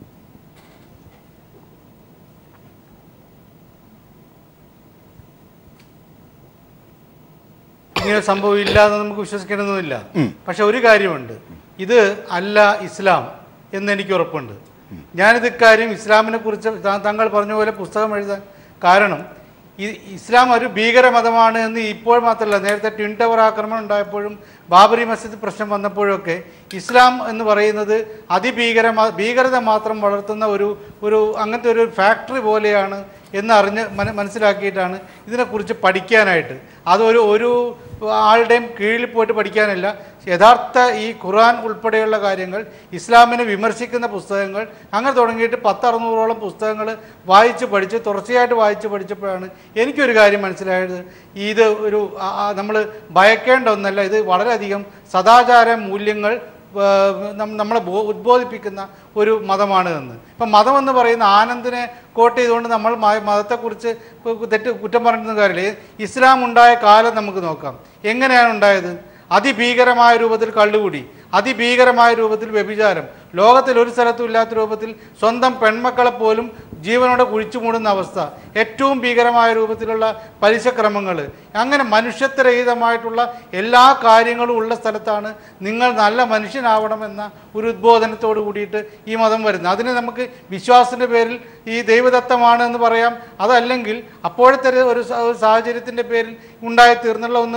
ഇങ്ങനെ സംഭവം ഇല്ല എന്ന് നമുക്ക് വിശ്വസിക്കണമെന്നില്ല പക്ഷെ ഒരു കാര്യമുണ്ട് ഇത് അല്ല ഇസ്ലാം എന്ന് എനിക്ക് ഉറപ്പുണ്ട് ഞാനിത് ഇക്കാര്യം ഇസ്ലാമിനെ കുറിച്ച് താ- താങ്കൾ പറഞ്ഞ പോലെ പുസ്തകം എഴുതാൻ കാരണം ഈ ഇസ്ലാം ഒരു ഭീകര മതമാണ് എന്ന് ഇപ്പോൾ മാത്രമല്ല നേരത്തെ ട്വിൻ ടവർ ആക്രമണം ഉണ്ടായപ്പോഴും ബാബറി മസ്ജിദ് പ്രശ്നം വന്നപ്പോഴൊക്കെ ഇസ്ലാം എന്ന് പറയുന്നത് അതിഭീകര ഭീകരത മാത്രം വളർത്തുന്ന ഒരു ഒരു അങ്ങനത്തെ ഒരു ഫാക്ടറി പോലെയാണ് എന്ന് അറിഞ്ഞ് മന മനസ്സിലാക്കിയിട്ടാണ് ഇതിനെക്കുറിച്ച് പഠിക്കാനായിട്ട് അതൊരു ഒരു ആളുടെയും കീഴിൽ പോയിട്ട് പഠിക്കാനല്ല യഥാർത്ഥ ഈ ഖുർആൻ ഉൾപ്പെടെയുള്ള കാര്യങ്ങൾ ഇസ്ലാമിനെ വിമർശിക്കുന്ന പുസ്തകങ്ങൾ അങ്ങനെ തുടങ്ങിയിട്ട് പത്തറുന്നൂറോളം പുസ്തകങ്ങൾ വായിച്ച് പഠിച്ച് തുടർച്ചയായിട്ട് വായിച്ച് പഠിച്ചപ്പോഴാണ് എനിക്കൊരു കാര്യം മനസ്സിലായത് ഇത് ഒരു നമ്മൾ ഭയക്കേണ്ട ഒന്നല്ല ഇത് വളരെയധികം സദാചാര മൂല്യങ്ങൾ ആ, നം- നമ്മളെ ബോ- ഉദ്ബോധിപ്പിക്കുന്ന ഒരു മതമാണ് എന്ന് ഇപ്പം മതം എന്ന് പറയുന്ന ആനന്ദിനെ കോട്ട് ചെയ്തുകൊണ്ട് നമ്മൾ മ- മതത്തെക്കുറിച്ച് കു- തെറ്റ് കുറ്റം പറയുന്ന കാര്യമില്ല ഇസ്ലാം ഉണ്ടായ കാലം നമുക്ക് നോക്കാം എങ്ങനെയാണ് ഉണ്ടായത് അതിഭീകരമായ രൂപത്തിൽ കള്ളുകൂടി അതിഭീകരമായ രൂപത്തിൽ വ്യഭിചാരം ലോകത്തിൽ ഒരു സ്ഥലത്തും ഇല്ലാത്ത രൂപത്തിൽ സ്വന്തം പെൺമക്കളെ പോലും ജീവനോടെ കുഴിച്ചു മൂടുന്ന അവസ്ഥ ഏറ്റവും ഭീകരമായ രൂപത്തിലുള്ള പലിശക്രമങ്ങൾ അങ്ങനെ മനുഷ്യത്വരഹിതമായിട്ടുള്ള എല്ലാ കാര്യങ്ങളും ഉള്ള സ്ഥലത്താണ് നിങ്ങൾ നല്ല മനുഷ്യനാവണമെന്ന ഒരു ഉദ്ബോധനത്തോട് കൂടിയിട്ട് ഈ മതം വരുന്നത് അതിന് നമുക്ക് വിശ്വാസത്തിൻ്റെ പേരിൽ ഈ ദൈവദത്തമാണ് എന്ന് പറയാം അതല്ലെങ്കിൽ അപ്പോഴത്തെ ഒരു- ഒരു സ- ഒരു സാഹചര്യത്തിൻ്റെ പേരിൽ ഉണ്ടായിത്തീർന്നുള്ള ഒന്ന്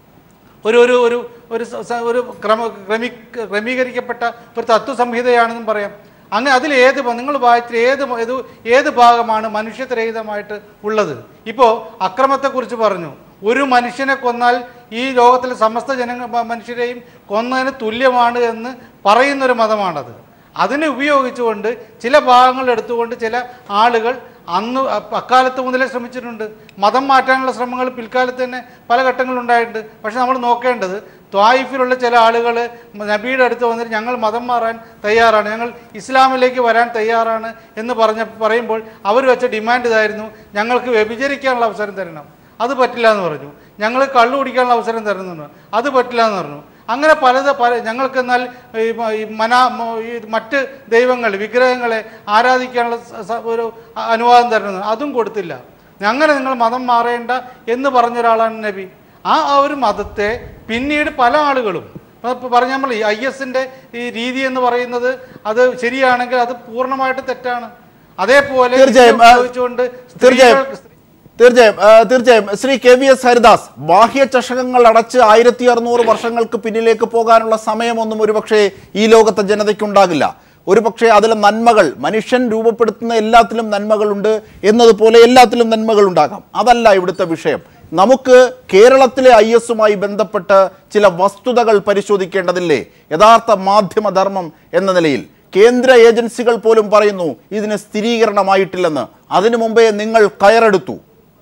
ഒരു ഒരു ഒരു ഒരു സ- സ- ഒരു ക്രമ ക്രമീ ക്രമീകരിക്കപ്പെട്ട ഒരു തത്വസംഹിതയാണെന്നും പറയാം അങ്ങനെ അതിൽ ഏത് ഭ- നിങ്ങൾ വായിച്ച ഏത് മ- ഏത് ഏത് ഭാഗമാണ് മനുഷ്യരഹിതമായിട്ട് ഉള്ളത് ഇപ്പോൾ അക്രമത്തെക്കുറിച്ച് പറഞ്ഞു ഒരു മനുഷ്യനെ കൊന്നാൽ ഈ ലോകത്തിലെ സമസ്ത ജനങ്ങൾ മ- മനുഷ്യരെയും കൊന്നതിന് തുല്യമാണ് എന്ന് പറയുന്നൊരു മതമാണത് അതിനെ ഉപയോഗിച്ചുകൊണ്ട് ചില ഭാഗങ്ങൾ എടുത്തുകൊണ്ട് ചില ആളുകൾ അന്ന് അ- അക്കാലത്ത് മുതലേ ശ്രമിച്ചിട്ടുണ്ട് മതം മാറ്റാനുള്ള ശ്രമങ്ങൾ പിൽക്കാലത്ത് തന്നെ പല ഘട്ടങ്ങളും ഉണ്ടായിട്ടുണ്ട് പക്ഷെ നമ്മൾ നോക്കേണ്ടത് ത്വായിഫിലുള്ള ചില ആളുകൾ നബിയുടെ അടുത്ത് വന്നിട്ട് ഞങ്ങൾ മതം മാറാൻ തയ്യാറാണ് ഞങ്ങൾ ഇസ്ലാമിലേക്ക് വരാൻ തയ്യാറാണ് എന്ന് പറഞ്ഞ പറയുമ്പോൾ അവർ വെച്ച ഡിമാൻഡ് ഇതായിരുന്നു ഞങ്ങൾക്ക് വ്യഭിചരിക്കാനുള്ള അവസരം തരണം അത് പറ്റില്ല എന്ന് പറഞ്ഞു ഞങ്ങൾ കള്ളു കുടിക്കാനുള്ള അവസരം തരണം എന്ന് പറഞ്ഞു അത് പറ്റില്ല എന്ന് പറഞ്ഞു അങ്ങനെ പലത് പല ഞങ്ങൾക്ക് എന്നാൽ ഈ മ- ഈ മന മ- ഈ മറ്റ് ദൈവങ്ങൾ വിഗ്രഹങ്ങളെ ആരാധിക്കാനുള്ള സ- സ- ഒരു അ- അനുവാദം തരുന്നത് അതും കൊടുത്തില്ല അങ്ങനെ നിങ്ങൾ മതം മാറേണ്ട എന്ന് പറഞ്ഞ ഒരാളാണ് നബി ആ ആ ഒരു മതത്തെ പിന്നീട് പല ആളുകളും ഇപ്പോൾ പറഞ്ഞ നമ്മൾ ഈ ഐ എസിൻ്റെ ഈ രീതി എന്ന് പറയുന്നത് അത് ശരിയാണെങ്കിൽ അത് പൂർണ്ണമായിട്ട് തെറ്റാണ് അതേപോലെ തീർച്ചയായും, ഇത് ആ, ഉപയോഗിച്ചുകൊണ്ട് തീർച്ചയായും സ്ത്രീകൾ- തീർച്ചയായും ആ, തീർച്ചയായും Shri K V S Haridas ബാഹ്യ ചഷകങ്ങൾ അടച്ച് ആയിരത്തി അറുന്നൂറ് വർഷങ്ങൾക്ക് പിന്നിലേക്ക് പോകാനുള്ള സമയമൊന്നും ഒരുപക്ഷെ ഈ ലോകത്തെ ജനതയ്ക്കുണ്ടാകില്ല ഒരുപക്ഷെ അതിലെ നന്മകൾ മനുഷ്യൻ രൂപപ്പെടുത്തുന്ന എല്ലാത്തിലും നന്മകളുണ്ട് എന്നതുപോലെ എല്ലാത്തിലും നന്മകൾ ഉണ്ടാകാം അതല്ല ഇവിടുത്തെ വിഷയം നമുക്ക് കേരളത്തിലെ ഐ എസുമായി ബന്ധപ്പെട്ട് ചില വസ്തുതകൾ പരിശോധിക്കേണ്ടതില്ലേ യഥാർത്ഥ മാധ്യമധർമ്മം എന്ന നിലയിൽ കേന്ദ്ര ഏജൻസികൾ പോലും പറയുന്നു ഇതിന് സ്ഥിരീകരണമായിട്ടില്ലെന്ന് അതിനു മുമ്പേ നിങ്ങൾ കയറെടുത്തു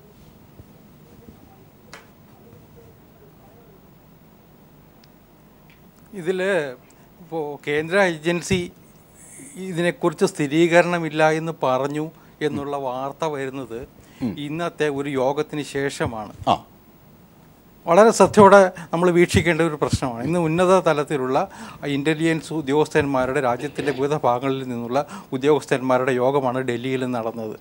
ഇതിൽ ഇപ്പോൾ കേന്ദ്ര ഏജൻസി ഇതിനെക്കുറിച്ച് സ്ഥിരീകരണമില്ല എന്ന് പറഞ്ഞു എന്നുള്ള വാർത്ത വരുന്നത് ഇന്നത്തെ ഒരു യോഗത്തിന് ശേഷമാണ് ആ വളരെ ശ്രദ്ധയോടെ നമ്മൾ വീക്ഷിക്കേണ്ട ഒരു പ്രശ്നമാണ് ഇന്ന് ഉന്നത തലത്തിലുള്ള ഇൻ്റലിജൻസ് ഉദ്യോഗസ്ഥന്മാരുടെ രാജ്യത്തിൻ്റെ വിവിധ ഭാഗങ്ങളിൽ നിന്നുള്ള ഉദ്യോഗസ്ഥന്മാരുടെ യോഗമാണ് ഡൽഹിയിൽ നടന്നത്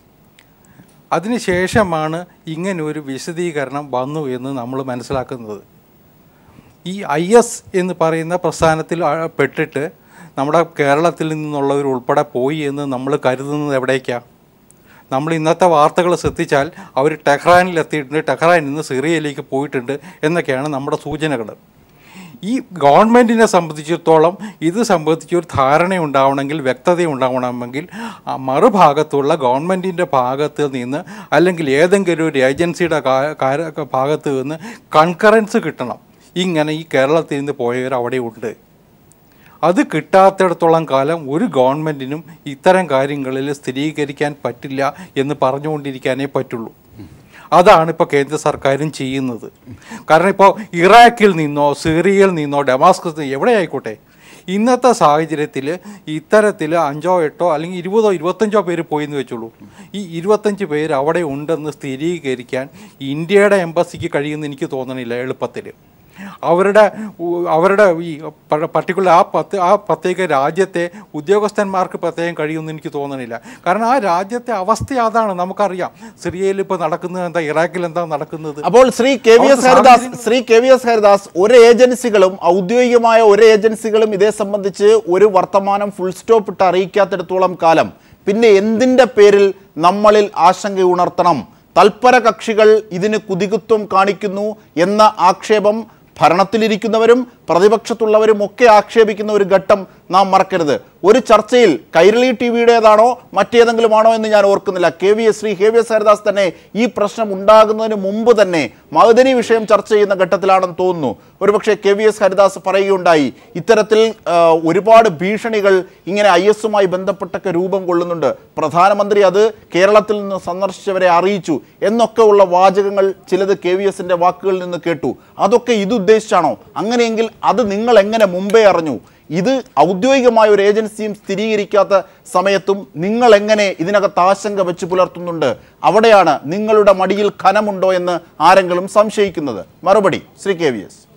അതിനുശേഷമാണ് ഇങ്ങനെ ഒരു വിശദീകരണം വന്നു എന്ന് നമ്മൾ മനസ്സിലാക്കുന്നത് ഈ ഐ എസ് എന്ന് പറയുന്ന പ്രസ്ഥാനത്തിൽ ആ- പെട്ടിട്ട് നമ്മുടെ കേരളത്തിൽ നിന്നുള്ളവർ ഉൾപ്പെടെ പോയി എന്ന് നമ്മൾ കരുതുന്നത് എവിടേക്കാണ് നമ്മൾ ഇന്നത്തെ വാർത്തകൾ ശ്രദ്ധിച്ചാൽ അവർ ടെഹ്റാനിൽ എത്തിയിട്ടുണ്ട് ടെഹ്റാനിൽ നിന്ന് സിറിയയിലേക്ക് പോയിട്ടുണ്ട് എന്നൊക്കെയാണ് നമ്മുടെ സൂചനകൾ ഈ ഗവൺമെൻറ്റിനെ സംബന്ധിച്ചിടത്തോളം ഇത് സംബന്ധിച്ച് ഒരു ധാരണ ഉണ്ടാവണമെങ്കിൽ വ്യക്തത ഉണ്ടാവണമെങ്കിൽ ആ മറുഭാഗത്തുള്ള ഗവൺമെൻറ്റിൻ്റെ ഭാഗത്ത് നിന്ന് അല്ലെങ്കിൽ ഏതെങ്കിലും ഒരു ഏജൻസിയുടെ കാ- കാര- ഭാഗത്ത് നിന്ന് കൺകറൻസ് കിട്ടണം ഇങ്ങനെ ഈ കേരളത്തിൽ നിന്ന് പോയവർ അവിടെ ഉണ്ട് അത് കിട്ടാത്തിടത്തോളം കാലം ഒരു ഗവൺമെൻറ്റിനും ഇത്തരം കാര്യങ്ങളിൽ സ്ഥിരീകരിക്കാൻ പറ്റില്ല എന്ന് പറഞ്ഞുകൊണ്ടിരിക്കാനേ പറ്റുള്ളൂ അതാണ് ഇപ്പോൾ കേന്ദ്ര സർക്കാരും ചെയ്യുന്നത് കാരണം ഇപ്പോൾ ഇറാഖിൽ നിന്നോ സിറിയയിൽ നിന്നോ ഡെമാസ്കസ് എവിടെ ആയിക്കോട്ടെ ഇന്നത്തെ സാഹചര്യത്തിൽ ഇത്തരത്തിൽ അഞ്ചോ എട്ടോ അല്ലെങ്കിൽ ഇരുപതോ ഇരുപത്തഞ്ചോ പേര് പോയി എന്ന് വെച്ചോളൂ ഈ ഇരുപത്തഞ്ച് പേര് അവിടെ ഉണ്ടെന്ന് സ്ഥിരീകരിക്കാൻ ഇന്ത്യയുടെ എംബസിക്ക് കഴിയുമെന്ന് എനിക്ക് തോന്നണില്ല എളുപ്പത്തിൽ അവരുടെ ഉ- അവരുടെ ഈ പർട്ടിക്കുലർ ആ പത്ത് ആ പ്രത്യേക രാജ്യത്തെ ഉദ്യോഗസ്ഥന്മാർക്ക് പ്രത്യേകം കഴിയുമെന്ന് എനിക്ക് തോന്നണില്ല കാരണം ആ രാജ്യത്തെ അവസ്ഥ അതാണ് നമുക്കറിയാം സിറിയയിൽ ഇപ്പോൾ നടക്കുന്നത് എന്താ ഇറാഖിൽ എന്താ നടക്കുന്നത് അപ്പോൾ ശ്രീ കെ വി എസ് അവിടുത്തെ ഹരിദാസ് സാഹചര്യങ്ങൾ- Shri K V S Haridas ഒരു ഏജൻസികളും ഔദ്യോഗികമായ ഒരു ഏജൻസികളും ഇതേ സംബന്ധിച്ച് ഒരു വർത്തമാനം ഫുൾ സ്റ്റോപ്പ് ഇട്ട് അറിയിക്കാത്തിടത്തോളം കാലം പിന്നെ എന്തിൻ്റെ പേരിൽ നമ്മളിൽ ആശങ്ക ഉണർത്തണം തൽപര കക്ഷികൾ ഇതിന് കുതികുത്വം കാണിക്കുന്നു എന്ന ആക്ഷേപം ഭരണത്തിലിരിക്കുന്നവരും പ്രതിപക്ഷത്തുള്ളവരും ഒക്കെ ആക്ഷേപിക്കുന്ന ഒരു ഘട്ടം നാം മറക്കരുത് ഒരു ചർച്ചയിൽ കൈരളി ടി വിയുടേതാണോ മറ്റേതെങ്കിലും ആണോ എന്ന് ഞാൻ ഓർക്കുന്നില്ല K V S Shri K V S Haridas തന്നെ ഈ പ്രശ്നം ഉണ്ടാകുന്നതിന് മുമ്പ് തന്നെ മഹദനി വിഷയം ചർച്ച ചെയ്യുന്ന ഘട്ടത്തിലാണെന്ന് തോന്നുന്നു ഒരുപക്ഷെ കെ വി എസ് ഹരിദാസ് പറയുകയുണ്ടായി ഇത്തരത്തിൽ ആ, ഒരുപാട് ഭീഷണികൾ ഇങ്ങനെ ഐ എസുമായി ബന്ധപ്പെട്ടൊക്കെ രൂപം കൊള്ളുന്നുണ്ട് പ്രധാനമന്ത്രി അത് കേരളത്തിൽ നിന്ന് സന്ദർശിച്ചവരെ അറിയിച്ചു എന്നൊക്കെ ഉള്ള വാചകങ്ങൾ ചിലത് കെ വി എസിന്റെ വാക്കുകളിൽ നിന്ന് കേട്ടു അതൊക്കെ ഇത് ഉദ്ദേശിച്ചാണോ അങ്ങനെയെങ്കിൽ അത് നിങ്ങൾ എങ്ങനെ മുമ്പേ അറിഞ്ഞു ഇത് ഔദ്യോഗികമായ ഒരു ഏജൻസിയും സ്ഥിരീകരിക്കാത്ത സമയത്തും നിങ്ങൾ എങ്ങനെ ഇതിനകത്ത് ആശങ്ക വെച്ച് പുലർത്തുന്നുണ്ട് അവിടെയാണ് നിങ്ങളുടെ മടിയിൽ ഖനമുണ്ടോ എന്ന് ആരെങ്കിലും സംശയിക്കുന്നത് മറുപടി ശ്രീ കെ വി എസ്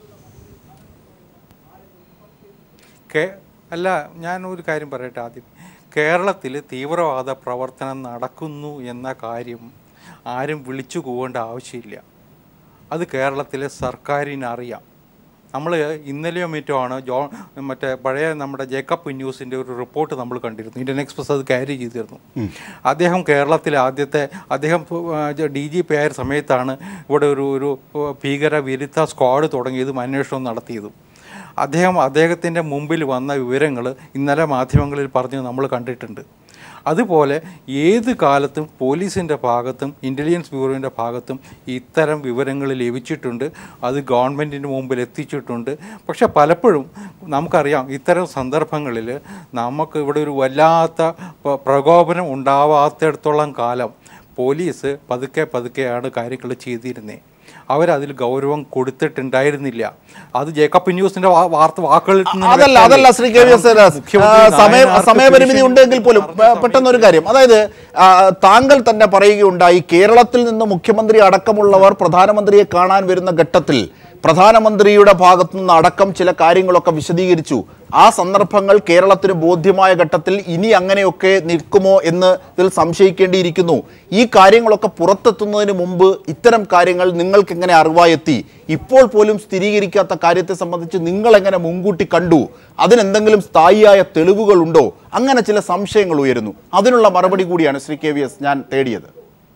കേ അല്ല ഞാൻ ഒരു കാര്യം പറയട്ടെ ആദ്യം കേരളത്തിൽ തീവ്രവാദ പ്രവർത്തനം നടക്കുന്നു എന്ന കാര്യം ആരും വിളിച്ചു കൂവേണ്ട ആവശ്യമില്ല അത് കേരളത്തിലെ സർക്കാരിന് അറിയാം നമ്മൾ ഇന്നലെയോ മറ്റോ ആണ് ജോ മറ്റേ പഴയ നമ്മുടെ ജേക്കബ് ന്യൂസിൻ്റെ ഒരു റിപ്പോർട്ട് നമ്മൾ കണ്ടിരുന്നു ഇന്ത്യൻ എക്സ്പ്രസ് അത് ക്യാരി ചെയ്തിരുന്നു അദ്ദേഹം കേരളത്തിലെ ആദ്യത്തെ അദ്ദേഹം ഡി ജി പി ആയ സമയത്താണ് ഇവിടെ ഒരു ഒരു ഭീകര വിരുദ്ധ സ്ക്വാഡ് തുടങ്ങിയതും അന്വേഷണം നടത്തിയതും അദ്ദേഹം അദ്ദേഹത്തിൻ്റെ മുമ്പിൽ വന്ന വിവരങ്ങൾ ഇന്നലെ മാധ്യമങ്ങളിൽ പറഞ്ഞ് നമ്മൾ കണ്ടിട്ടുണ്ട് അതുപോലെ ഏത് കാലത്തും പോലീസിൻ്റെ ഭാഗത്തും ഇൻ്റലിജൻസ് ബ്യൂറോൻ്റെ ഭാഗത്തും ഇത്തരം വിവരങ്ങൾ ലഭിച്ചിട്ടുണ്ട് അത് ഗവൺമെൻറ്റിന് മുമ്പിൽ എത്തിച്ചിട്ടുണ്ട് പക്ഷെ പലപ്പോഴും നമുക്കറിയാം ഇത്തരം സന്ദർഭങ്ങളിൽ നമുക്ക് ഇവിടെ ഒരു വല്ലാത്ത പ- പ്രകോപനം ഉണ്ടാവാത്തിടത്തോളം കാലം പോലീസ് പതുക്കെ പതുക്കെയാണ് കാര്യങ്ങൾ ചെയ്തിരുന്നത് അവരതിൽ ഗൗരവം കൊടുത്തിട്ടുണ്ടായിരുന്നില്ല അത് ജേക്കബ് ന്യൂസിന്റെ വാ- വാർത്ത വാക്കുകളിൽ നിന്ന് തന്നെ അതല്ല അതല്ല ശ്രീ കെ വി എസ് വ്യക്തമല്ലേ? ഹരിദാസ്. മുഖ്യമന്ത്രി ആ, സമയ നായനാർക്ക് സമയപരിമിതി ഭീഷണി ഉണ്ടെങ്കിൽ പോലും നടന്ന പെ- പെട്ടെന്ന് ഒരു കാര്യം അതായത് ആ, താങ്കൾ തന്നെ പറയുകയുണ്ടായി കേരളത്തിൽ നിന്ന് മുഖ്യമന്ത്രി അടക്കമുള്ളവർ പ്രധാനമന്ത്രിയെ കാണാൻ വരുന്ന ഘട്ടത്തിൽ പ്രധാനമന്ത്രിയുടെ ഭാഗത്തു നിന്ന് അടക്കം ചില കാര്യങ്ങളൊക്കെ വിശദീകരിച്ചു ആ സന്ദർഭങ്ങൾ കേരളത്തിന് ബോധ്യമായ ഘട്ടത്തിൽ ഇനി അങ്ങനെയൊക്കെ നിൽക്കുമോ എന്ന് ഇതിൽ സംശയിക്കേണ്ടിയിരിക്കുന്നു ഈ കാര്യങ്ങളൊക്കെ പുറത്തെത്തുന്നതിന് മുമ്പ് ഇത്തരം കാര്യങ്ങൾ നിങ്ങൾക്ക് എങ്ങനെ അറിവായെത്തി ഇപ്പോൾ പോലും സ്ഥിരീകരിക്കാത്ത കാര്യത്തെ സംബന്ധിച്ച് നിങ്ങൾ എങ്ങനെ മുൻകൂട്ടി കണ്ടു അതിനെന്തെങ്കിലും സ്ഥായിയായ തെളിവുകളുണ്ടോ അങ്ങനെ ചില സംശയങ്ങൾ ഉയരുന്നു അതിനുള്ള മറുപടി കൂടിയാണ് ശ്രീ കെ വി എസ് ഞാൻ തേടിയത്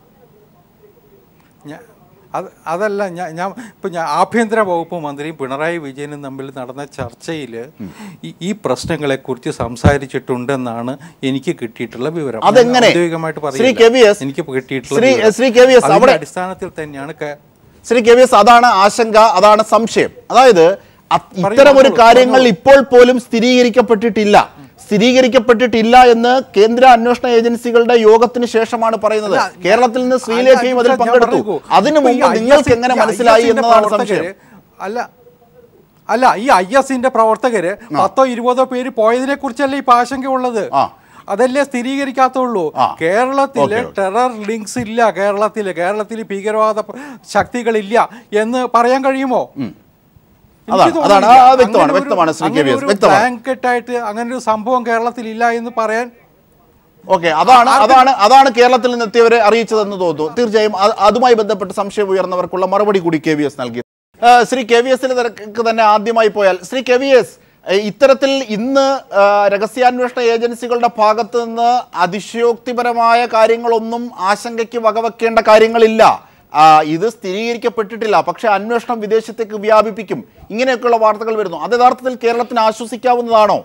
ഞാ- അത് അതല്ല ഞാൻ ഞാൻ ഇപ്പം ഞാൻ ആഭ്യന്തര വകുപ്പ് മന്ത്രിയും പിണറായി വിജയനും തമ്മിൽ നടന്ന ചർച്ചയിൽ ഈ ഈ പ്രശ്നങ്ങളെക്കുറിച്ച് സംസാരിച്ചിട്ടുണ്ടെന്നാണ് എനിക്ക് കിട്ടിയിട്ടുള്ള വിവരം ഞാൻ അതെങ്ങനെ? ഔദ്യോഗികമായിട്ട് ശ്രീ പറയില്ല. കെ വി എസ്, എനിക്ക് കിട്ടിയിട്ടുള്ള ശ്രീ- വിവരം. ശ്രീ കെ വി എസ്, അതിന്റെ അവിടെ- അടിസ്ഥാനത്തിൽ തന്നെയാണ് കേ- ശ്രീ കെ വി എസ് അതാണ് ആശങ്ക അതാണ് സംശയം അതായത് അത് ഇത്തരം ഒരു പറഞ്ഞോളൂ, കാര്യങ്ങൾ പറഞ്ഞോളൂ. ഇപ്പോൾ പോലും സ്ഥിരീകരിക്കപ്പെട്ടിട്ടില്ല സ്ഥിരീകരിക്കപ്പെട്ടിട്ടില്ല എന്ന് കേന്ദ്ര അന്വേഷണ ഏജൻസികളുടെ യോഗത്തിന് ശേഷമാണ് പറയുന്നത് അല്ല, കേരളത്തിൽ നിന്ന് ശ്രീലേഖയും അതിൽ ഞാൻ പങ്കെടുത്തു പറയൂ. അതിനു ഇപ്പൊ ഈ മുമ്പ് നിങ്ങൾക്ക് IS എങ്ങനെ ഈ മനസ്സിലായി IS ന്റെ എന്നതാണ് പ്രവർത്തകര് സംശയം അല്ല അല്ല ഈ ഐ എസിന്റെ പ്രവർത്തകര് പത്തോ ഇരുപതോ പേര് പോയതിനെ കുറിച്ചല്ലേ ഇപ്പൊ ആശങ്കയുള്ളത് ആ. അതല്ലേ സ്ഥിരീകരിക്കാത്തുള്ളൂ ആ. കേരളത്തില് ഓക്കേ, ഓക്കേ. ടെറർ ലിങ്ക്സ് ഇല്ല കേരളത്തില് കേരളത്തിൽ ഭീകരവാദ പ- ശക്തികളില്ല എന്ന് പറയാൻ കഴിയുമോ എനിക്ക് അതാണ്, തോന്നുന്നില്ല. അതാണ്. ആ, വ്യക്തമാണ്, അങ്ങനെ ഒരു- വ്യക്തമാണ് ശ്രീ കെ വി അങ്ങനെ എസ്, ഒരു വ്യക്തമാണ്. blanket ആയിട്ട് അങ്ങനെ ഒരു സംഭവം കേരളത്തിൽ ഇല്ല എന്ന് പറയാൻ ഓക്കെ അതാണ് അതാണ് അതാണ് കേരളത്തിൽ നിന്ന് എത്തിയവരെ അറിയിച്ചതെന്ന് തോന്നുന്നു തീർച്ചയായും അത് അതുമായി ബന്ധപ്പെട്ട് സംശയം ഉയർന്നവർക്കുള്ള മറുപടി കൂടി കെ വി എസ് നൽകി ആ, ശ്രീ കെ വി എസിന് തിരക്ക് തന്നെ ആദ്യമായി പോയാൽ ശ്രീ കെ വി എസ് ഏ, ഇത്തരത്തിൽ ഇന്ന് ആ, രഹസ്യാന്വേഷണ ഏജൻസികളുടെ ഭാഗത്ത് നിന്ന് അതിശയോക്തിപരമായ കാര്യങ്ങളൊന്നും ആശങ്കയ്ക്ക് വകവെക്കേണ്ട കാര്യങ്ങളില്ല ആ, ഇത് സ്ഥിരീകരിക്കപ്പെട്ടിട്ടില്ല പക്ഷേ അന്വേഷണം വിദേശത്തേക്ക് വ്യാപിപ്പിക്കും ഇങ്ങനെയൊക്കെയുള്ള വാർത്തകൾ വരുന്നു അത് യഥാർത്ഥത്തിൽ കേരളത്തിന് ആശ്വസിക്കാവുന്നതാണോ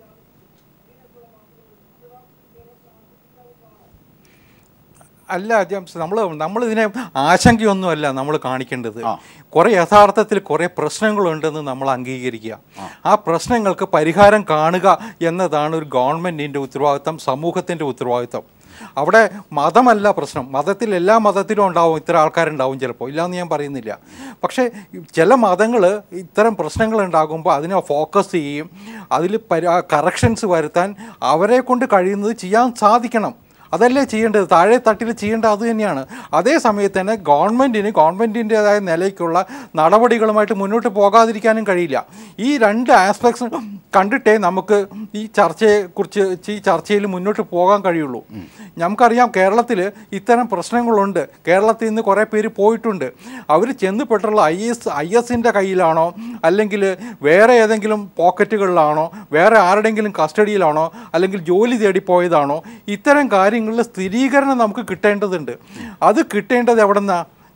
അല്ല ജെയിംസ് നമ്മൾ നമ്മൾ ഇതിനെ ആശങ്കയൊന്നുമല്ല നമ്മൾ കാണിക്കേണ്ടത് ആ. കുറേ യഥാർത്ഥത്തിൽ കുറേ പ്രശ്നങ്ങളുണ്ടെന്ന് നമ്മൾ അംഗീകരിക്കുക ആ പ്രശ്നങ്ങൾക്ക് പരിഹാരം കാണുക എന്നതാണ് ഒരു ഗവൺമെൻറ്റിൻ്റെ ഉത്തരവാദിത്തം സമൂഹത്തിൻ്റെ ഉത്തരവാദിത്തം അവിടെ മതമല്ല പ്രശ്നം മതത്തിൽ എല്ലാ മതത്തിലും ഉണ്ടാവും ഇത്തരം ആൾക്കാരുണ്ടാവും ചിലപ്പോൾ ഇല്ലയെന്ന് ഞാൻ പറയുന്നില്ല പക്ഷേ ചില മതങ്ങൾ ഇത്തരം പ്രശ്നങ്ങൾ ഉണ്ടാകുമ്പോൾ അതിനെ ഫോക്കസ് ചെയ്യും അതിൽ കറക്ഷൻസ് വരുത്താൻ അവരെ കൊണ്ട് കഴിയുന്നത് ചെയ്യാൻ സാധിക്കണം അതല്ലേ ചെയ്യേണ്ടത് താഴെ തട്ടിൽ ചെയ്യേണ്ടത് അത് തന്നെയാണ് അതേ സമയത്ത് തന്നെ ഗവൺമെൻറ്റിന് ഗവൺമെൻറ്റിൻ്റെതായ നിലയ്ക്കുള്ള നടപടികളുമായിട്ട് മുന്നോട്ട് പോകാതിരിക്കാനും കഴിയില്ല ഈ രണ്ട് ആസ്പെക്ട്സ് കണ്ടിട്ടേ നമുക്ക് ഈ ചർച്ചയെക്കുറിച്ച് ഈ ചർച്ചയിൽ മുന്നോട്ട് പോകാൻ കഴിയുള്ളൂ നമുക്കറിയാം കേരളത്തിൽ ഇത്തരം പ്രശ്നങ്ങളുണ്ട് കേരളത്തിൽ നിന്ന് കുറേ പേര് പോയിട്ടുണ്ട് അവർ ചെന്നപ്പെട്ടുള്ള ഐ എസ് ഐ എസിൻ്റെ കയ്യിലാണോ അല്ലെങ്കിൽ വേറെ ഏതെങ്കിലും പോക്കറ്റുകളിലാണോ വേറെ ആരുടെങ്കിലും കസ്റ്റഡിയിലാണോ അല്ലെങ്കിൽ ജോലി തേടി പോയതാണോ ഇത്തരം കാര്യങ്ങളിൽ സ്ഥിരീകരണം നമുക്ക് കിട്ടേണ്ടതുണ്ട് അത് കിട്ടേണ്ടത് എവിടെ നിന്നാ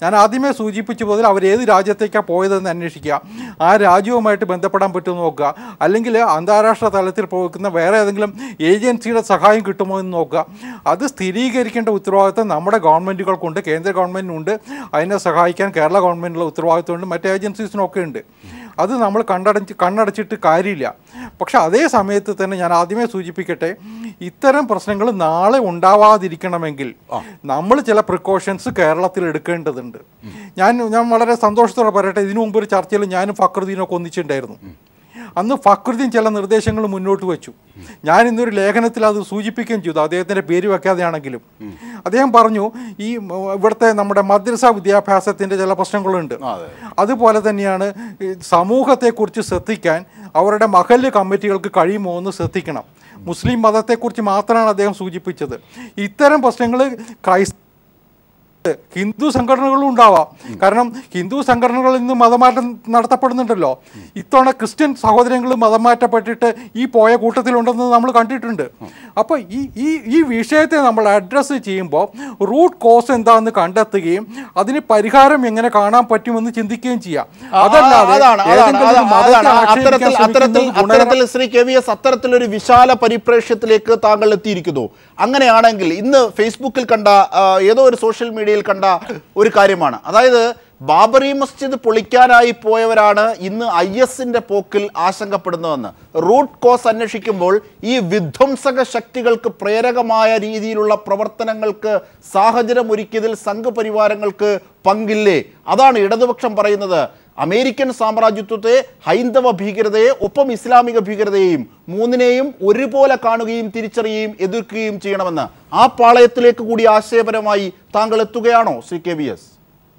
ഞാൻ ആദ്യമേ സൂചിപ്പിച്ച പോലെ അവർ ഏത് രാജ്യത്തേക്കാണ് പോയതെന്ന് അന്വേഷിക്കുക ആ രാജ്യവുമായിട്ട് ബന്ധപ്പെടാൻ പറ്റുമെന്ന് നോക്കുക അല്ലെങ്കിൽ അന്താരാഷ്ട്ര തലത്തിൽ പോകുന്ന വേറെ ഏതെങ്കിലും ഏജൻസിയുടെ സഹായം കിട്ടുമോ എന്ന് നോക്കുക അത് സ്ഥിരീകരിക്കേണ്ട ഉത്തരവാദിത്തം നമ്മുടെ ഗവൺമെൻറ്റുകൾക്കുണ്ട് കേന്ദ്ര ഗവൺമെൻറ്റിനുണ്ട് അതിനെ സഹായിക്കാൻ കേരള ഗവൺമെൻറ്റിനുള്ള ഉത്തരവാദിത്തമുണ്ട് മറ്റ് ഏജൻസീസിനൊക്കെ ഉണ്ട് അത് നമ്മൾ കണ്ടടച്ച് കണ്ണടച്ചിട്ട് കാര്യമില്ല പക്ഷെ അതേ സമയത്ത് തന്നെ ഞാൻ ആദ്യമേ സൂചിപ്പിക്കട്ടെ ഇത്തരം പ്രശ്നങ്ങൾ നാളെ ഉണ്ടാവാതിരിക്കണമെങ്കിൽ നമ്മൾ ചില പ്രിക്കോഷൻസ് കേരളത്തിൽ എടുക്കേണ്ടതുണ്ട് ഞാൻ ഞാൻ വളരെ സന്തോഷത്തോടെ പറയട്ടെ ഇതിനു മുമ്പ് ഒരു ചർച്ചയിൽ ഞാനും ഫക്രുദ്ദീനൊക്കെ ഒന്നിച്ചിട്ടുണ്ടായിരുന്നു അന്ന് ഫക്രുദ്ദീൻ ചില നിർദ്ദേശങ്ങൾ മുന്നോട്ട് വെച്ചു ഞാൻ ഇന്നൊരു ലേഖനത്തിൽ അത് സൂചിപ്പിക്കുകയും ചെയ്തു അദ്ദേഹത്തിൻ്റെ പേര് വെക്കാതെയാണെങ്കിലും അദ്ദേഹം പറഞ്ഞു ഈ മ- ഇവിടുത്തെ നമ്മുടെ മദ്രസ വിദ്യാഭ്യാസത്തിൻ്റെ ചില പ്രശ്നങ്ങളുണ്ട് അതുപോലെ തന്നെയാണ് ഈ സമൂഹത്തെക്കുറിച്ച് ശ്രദ്ധിക്കാൻ അവരുടെ മഹല്ല് കമ്മിറ്റികൾക്ക് കഴിയുമോ എന്ന് ശ്രദ്ധിക്കണം മുസ്ലിം മതത്തെക്കുറിച്ച് മാത്രമാണ് അദ്ദേഹം സൂചിപ്പിച്ചത് ഇത്തരം പ്രശ്നങ്ങൾ ക്രൈസ്ത ഹിന്ദു സംഘടനകളും ഉണ്ടാവാം കാരണം ഹിന്ദു സംഘടനകളിൽ നിന്ന് മതമാറ്റം നടത്തപ്പെടുന്നുണ്ടല്ലോ ഇത്തവണ ക്രിസ്ത്യൻ സഹോദരങ്ങൾ മതം മാറ്റപ്പെട്ടിട്ട് ഈ പോയ കൂട്ടത്തിലുണ്ടെന്ന് നമ്മൾ കണ്ടിട്ടുണ്ട് അപ്പോൾ ഈ ഈ ഈ വിഷയത്തെ നമ്മൾ അഡ്രസ്സ് ചെയ്യുമ്പോൾ റൂട്ട് കോസ് എന്താണെന്ന് കണ്ടെത്തുകയും അതിന് പരിഹാരം എങ്ങനെ കാണാൻ പറ്റുമെന്ന് ചിന്തിക്കുകയും ചെയ്യാം ആ, അതല്ലാതെ അതാണ് അതാണ് ഏതെങ്കിലും ഒരു അതാണ് മതത്തെ അതാണ് ആക്ഷേപിക്കാൻ അത്തരത്തിൽ അത്തരത്തിൽ ശ്രമിക്കുന്നത് ഗുണകരം- അത്തരത്തിൽ ശ്രീ കെ വി എസ് അത്തരത്തിലൊരു വിശാല പരിപ്രേക്ഷ്യത്തിലേക്ക് താങ്കൾ എത്തിയിരിക്കുന്നു അങ്ങനെയാണെങ്കിൽ ഇന്ന് ഫേസ്ബുക്കിൽ കണ്ട ആ, ഏതോ ഒരു സോഷ്യൽ മീഡിയയിൽ കണ്ട ഒരു കാര്യമാണ് അതായത് ബാബറി മസ്ജിദ് പൊളിക്കാനായി പോയവരാണ് ഇന്ന് ഐ എസിന്റെ പോക്കിൽ ആശങ്കപ്പെടുന്നതെന്ന് റൂട്ട് കോസ് അന്വേഷിക്കുമ്പോൾ ഈ വിധ്വംസക ശക്തികൾക്ക് പ്രേരകമായ രീതിയിലുള്ള പ്രവർത്തനങ്ങൾക്ക് സാഹചര്യം ഒരുക്കിയതിൽ സംഘപരിവാരങ്ങൾക്ക് പങ്കില്ലേ അതാണ് ഇടതുപക്ഷം പറയുന്നത് അമേരിക്കൻ സാമ്രാജ്യത്വത്തെ ഹൈന്ദവ ഭീകരതയെ ഒപ്പം ഇസ്ലാമിക ഭീകരതയെയും മൂന്നിനെയും ഒരുപോലെ കാണുകയും തിരിച്ചറിയുകയും എതിർക്കുകയും ചെയ്യണമെന്ന് ആ പാളയത്തിലേക്ക് കൂടി ആശയപരമായി താങ്കൾ എത്തുകയാണോ ശ്രീ കെ വി എസ്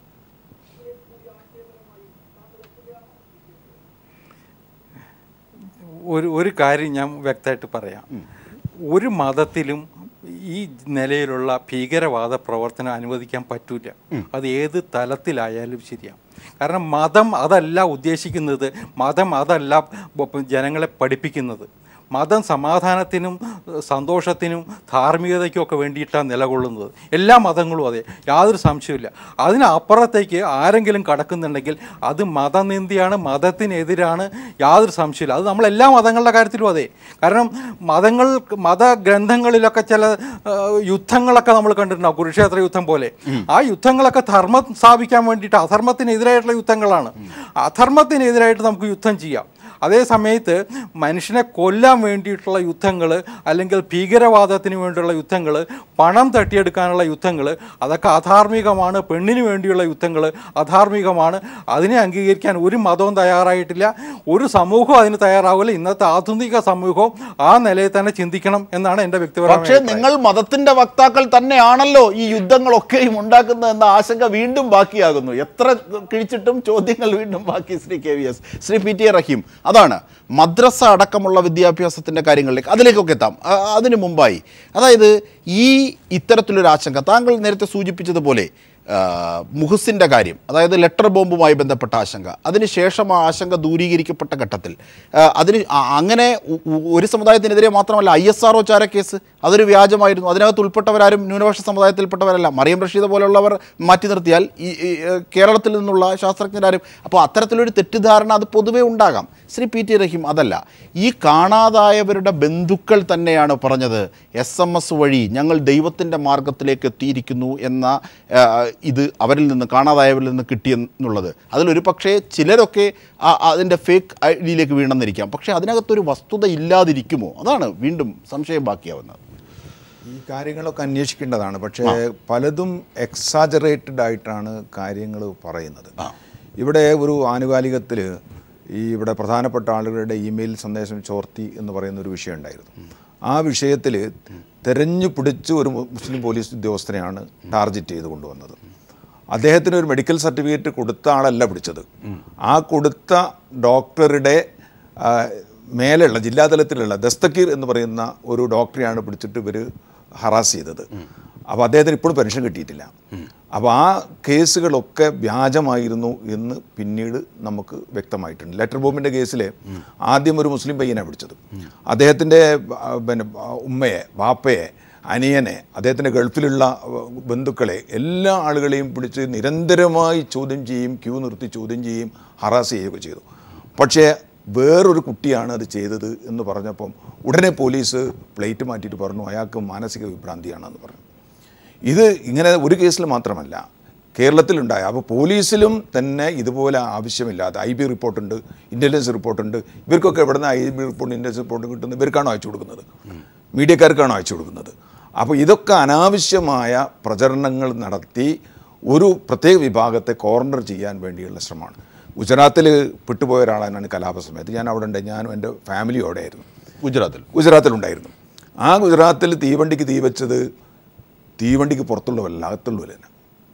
ഒരു ഒരു കാര്യം ഞാൻ വ്യക്തമായിട്ട് പറയാം ഒരു മതത്തിലും ഈ നിലയിലുള്ള ഭീകരവാദ പ്രവർത്തനം അനുവദിക്കാൻ പറ്റൂല അത് ഏത് തലത്തിലായാലും ശരിയാണ് കാരണം മതം അതല്ല ഉദ്ദേശിക്കുന്നത് മതം അതല്ല ബ- ജനങ്ങളെ പഠിപ്പിക്കുന്നത് മതം സമാധാനത്തിനും ഏഹ്, സന്തോഷത്തിനും ധാർമ്മികതയ്ക്കും ഒക്കെ വേണ്ടിയിട്ടാണ് നിലകൊള്ളുന്നത് എല്ലാ മതങ്ങളും അതെ യാതൊരു സംശയമില്ല അതിനപ്പുറത്തേക്ക് ആരെങ്കിലും കടക്കുന്നുണ്ടെങ്കിൽ അത് മതനിന്ദയാണ് മതത്തിനെതിരാണ് യാതൊരു സംശയമില്ല അത് നമ്മൾ എല്ലാ മതങ്ങളുടെ കാര്യത്തിലും അതെ കാരണം മതങ്ങൾ മതഗ്രന്ഥങ്ങളിലൊക്കെ ചില ഏഹ്, യുദ്ധങ്ങളൊക്കെ നമ്മൾ കണ്ടിട്ടുണ്ടാവും കുരുക്ഷേത്ര യുദ്ധം പോലെ ആ യുദ്ധങ്ങളൊക്കെ ധർമ്മം സ്ഥാപിക്കാൻ വേണ്ടിയിട്ട് അധർമ്മത്തിനെതിരായിട്ടുള്ള യുദ്ധങ്ങളാണ് അധർമ്മത്തിനെതിരായിട്ട് നമുക്ക് യുദ്ധം ചെയ്യാം അതേ സമയത്ത് മനുഷ്യനെ കൊല്ലാൻ വേണ്ടിയിട്ടുള്ള യുദ്ധങ്ങൾ അല്ലെങ്കിൽ ഭീകരവാദത്തിന് വേണ്ടിയുള്ള യുദ്ധങ്ങൾ പണം തട്ടിയെടുക്കാനുള്ള യുദ്ധങ്ങൾ അതൊക്കെ അധാർമികമാണ് പെണ്ണിന് വേണ്ടിയുള്ള യുദ്ധങ്ങൾ അധാർമികമാണ് അതിനെ അംഗീകരിക്കാൻ ഒരു മതവും തയ്യാറായിട്ടില്ല ഒരു സമൂഹവും അതിന് തയ്യാറാവില്ല ഇന്നത്തെ ആധുനിക സമൂഹവും ആ നിലയിൽ തന്നെ ചിന്തിക്കണം എന്നാണ് എൻ്റെ വ്യക്തിപരമായ പക്ഷേ അഭിപ്രായം. നിങ്ങൾ മതത്തിന്റെ വക്താക്കൾ തന്നെയാണല്ലോ ഈ യുദ്ധങ്ങളൊക്കെയും ഉണ്ടാക്കുന്നത് എന്ന ആശങ്ക വീണ്ടും ബാക്കിയാകുന്നു എത്ര കിഴിച്ചിട്ടും ചോദ്യങ്ങൾ വീണ്ടും ബാക്കി Shri K V S Shri P T A Rahim അതാണ് മദ്രസ അടക്കമുള്ള വിദ്യാഭ്യാസത്തിന്റെ കാര്യങ്ങളിലേക്ക് അതിലേക്കൊക്കെ എത്താം ആ, അതിനു മുമ്പായി അതായത് ഈ ഇത്തരത്തിലൊരു ആശങ്ക താങ്കൾ നേരത്തെ സൂചിപ്പിച്ചതുപോലെ ആ, മുഹസിൻ്റെ കാര്യം അതായത് ലെറ്റർ ബോംബുമായി ബന്ധപ്പെട്ട ആശങ്ക അതിനുശേഷം ആ ആശങ്ക ദൂരീകരിക്കപ്പെട്ട ഘട്ടത്തിൽ ആ, അതിന് ആ- അങ്ങനെ ഉ- ഉ- ഒരു സമുദായത്തിനെതിരെ മാത്രമല്ല ഐ എസ് ആർ ഒ ചാരക്കേസ് അതൊരു വ്യാജമായിരുന്നു അതിനകത്ത് ഉൾപ്പെട്ടവരാരും ന്യൂനപക്ഷ സമുദായത്തിൽപ്പെട്ടവരല്ല മറിയം റഷീദ് പോലുള്ളവർ മാറ്റി നിർത്തിയാൽ ഈ ഈ, ഏ, കേരളത്തിൽ നിന്നുള്ള ശാസ്ത്രജ്ഞരാരും അപ്പോൾ അത്തരത്തിലൊരു തെറ്റിദ്ധാരണ അത് പൊതുവേ ഉണ്ടാകാം ശ്രീ പി ടി റഹീം അതല്ല ഈ കാണാതായവരുടെ ബന്ധുക്കൾ തന്നെയാണ് പറഞ്ഞത് എസ് എം എസ് വഴി ഞങ്ങൾ ദൈവത്തിൻ്റെ മാർഗത്തിലേക്ക് എത്തിയിരിക്കുന്നു എന്ന ആ, ഇത് അവരിൽ നിന്ന് കാണാതായവരിൽ നിന്ന് കിട്ടിയെന്നുള്ളത് അതിലൊരു പക്ഷേ ചിലരൊക്കെ ആ- അതിൻ്റെ ഫേക്ക് ഐഡിയിലേക്ക് വീണെന്നിരിക്കാം പക്ഷേ അതിനകത്തൊരു വസ്തുത ഇല്ലാതിരിക്കുമോ അതാണ് വീണ്ടും സംശയം ബാക്കിയാവുന്നത് ഈ കാര്യങ്ങളൊക്കെ അന്വേഷിക്കേണ്ടതാണ് പക്ഷേ പലതും എക്സാജറേറ്റഡ് ആയിട്ടാണ് കാര്യങ്ങൾ പറയുന്നത് ഇവിടെ ഒരു ആനുകാലികത്തിൽ ഈ ഇവിടെ പ്രധാനപ്പെട്ട ആളുകളുടെ ഇമെയിൽ സന്ദേശം ചോർത്തി എന്ന് പറയുന്ന ഒരു വിഷയം ഉണ്ടായിരുന്നു ആ വിഷയത്തിൽ തെരഞ്ഞു പിടിച്ച് ഒരു മുസ്ലിം പോലീസ് ഉദ്യോഗസ്ഥനെയാണ് ടാർഗറ്റ് ചെയ്ത് കൊണ്ടുവന്നത് അദ്ദേഹത്തിന് ഒരു മെഡിക്കൽ സർട്ടിഫിക്കറ്റ് കൊടുത്ത ആളല്ല പിടിച്ചത് ആ കൊടുത്ത ഡോക്ടറുടെ ആ, മേലുള്ള ജില്ലാതലത്തിലുള്ള ദസ്തക്കീർ എന്ന് പറയുന്ന ഒരു ഡോക്ടറെയാണ് പിടിച്ചിട്ട് ഇവർ ഹറാസ് ചെയ്തത് അപ്പോൾ അദ്ദേഹത്തിന് ഇപ്പോഴും പെൻഷൻ കിട്ടിയിട്ടില്ല അപ്പോൾ ആ കേസുകളൊക്കെ വ്യാജമായിരുന്നു എന്ന് പിന്നീട് നമുക്ക് വ്യക്തമായിട്ടുണ്ട് ലെറ്റർ ബോംബിൻ്റെ കേസിൽ ആദ്യം ഒരു മുസ്ലിം പയ്യനെ പിടിച്ചത് അദ്ദേഹത്തിൻ്റെ ആ, പിന്നെ ആ, ഉമ്മയെ വാപ്പയെ അനിയനെ അദ്ദേഹത്തിൻ്റെ ഗൾഫിലുള്ള ഏഹ്, ബന്ധുക്കളെ എല്ലാ ആളുകളെയും പിടിച്ച് നിരന്തരമായി ചോദ്യം ചെയ്യും ക്യൂ നിർത്തി ചോദ്യം ചെയ്യും ഹറാസ് ചെയ്യുകയൊക്കെ ചെയ്തു പക്ഷേ വേറൊരു കുട്ടിയാണ് അത് ചെയ്തത് എന്ന് പറഞ്ഞപ്പം ഉടനെ പോലീസ് പ്ലേറ്റ് മാറ്റിയിട്ട് പറഞ്ഞു അയാൾക്ക് മാനസിക വിഭ്രാന്തിയാണെന്ന് പറഞ്ഞു ഇത് ഇങ്ങനെ ഒരു കേസിൽ മാത്രമല്ല കേരളത്തിലുണ്ടായ അപ്പോൾ പോലീസിലും തന്നെ ഇതുപോലെ ആവശ്യമില്ലാതെ ഐ ബി റിപ്പോർട്ടുണ്ട് ഇൻ്റലിജൻസ് റിപ്പോർട്ടുണ്ട് ഇവർക്കൊക്കെ എവിടെ നിന്ന് I B report intelligence report കിട്ടുന്നത് ഇവർക്കാണോ അയച്ചു കൊടുക്കുന്നത് മീഡിയക്കാർക്കാണോ അയച്ചു കൊടുക്കുന്നത് അപ്പോൾ ഇതൊക്കെ അനാവശ്യമായ പ്രചരണങ്ങൾ നടത്തി ഒരു പ്രത്യേക വിഭാഗത്തെ കോർണർ ചെയ്യാൻ വേണ്ടിയുള്ള ശ്രമമാണ് ഗുജറാത്തിൽ പെട്ടുപോയ ഒരാളാണ് കലാപ സമയത്ത് ഞാൻ അവിടെ ഉണ്ട് ഞാനും എൻ്റെ ഫാമിലിയും അവിടെ ആയിരുന്നു ഗുജറാത്തിൽ ഗുജറാത്തിലുണ്ടായിരുന്നു ആ ഗുജറാത്തിൽ തീവണ്ടിക്ക് തീ വെച്ചത് തീവണ്ടിക്ക് പുറത്തുള്ളവരല്ല അകത്തുള്ളവർ തന്നെ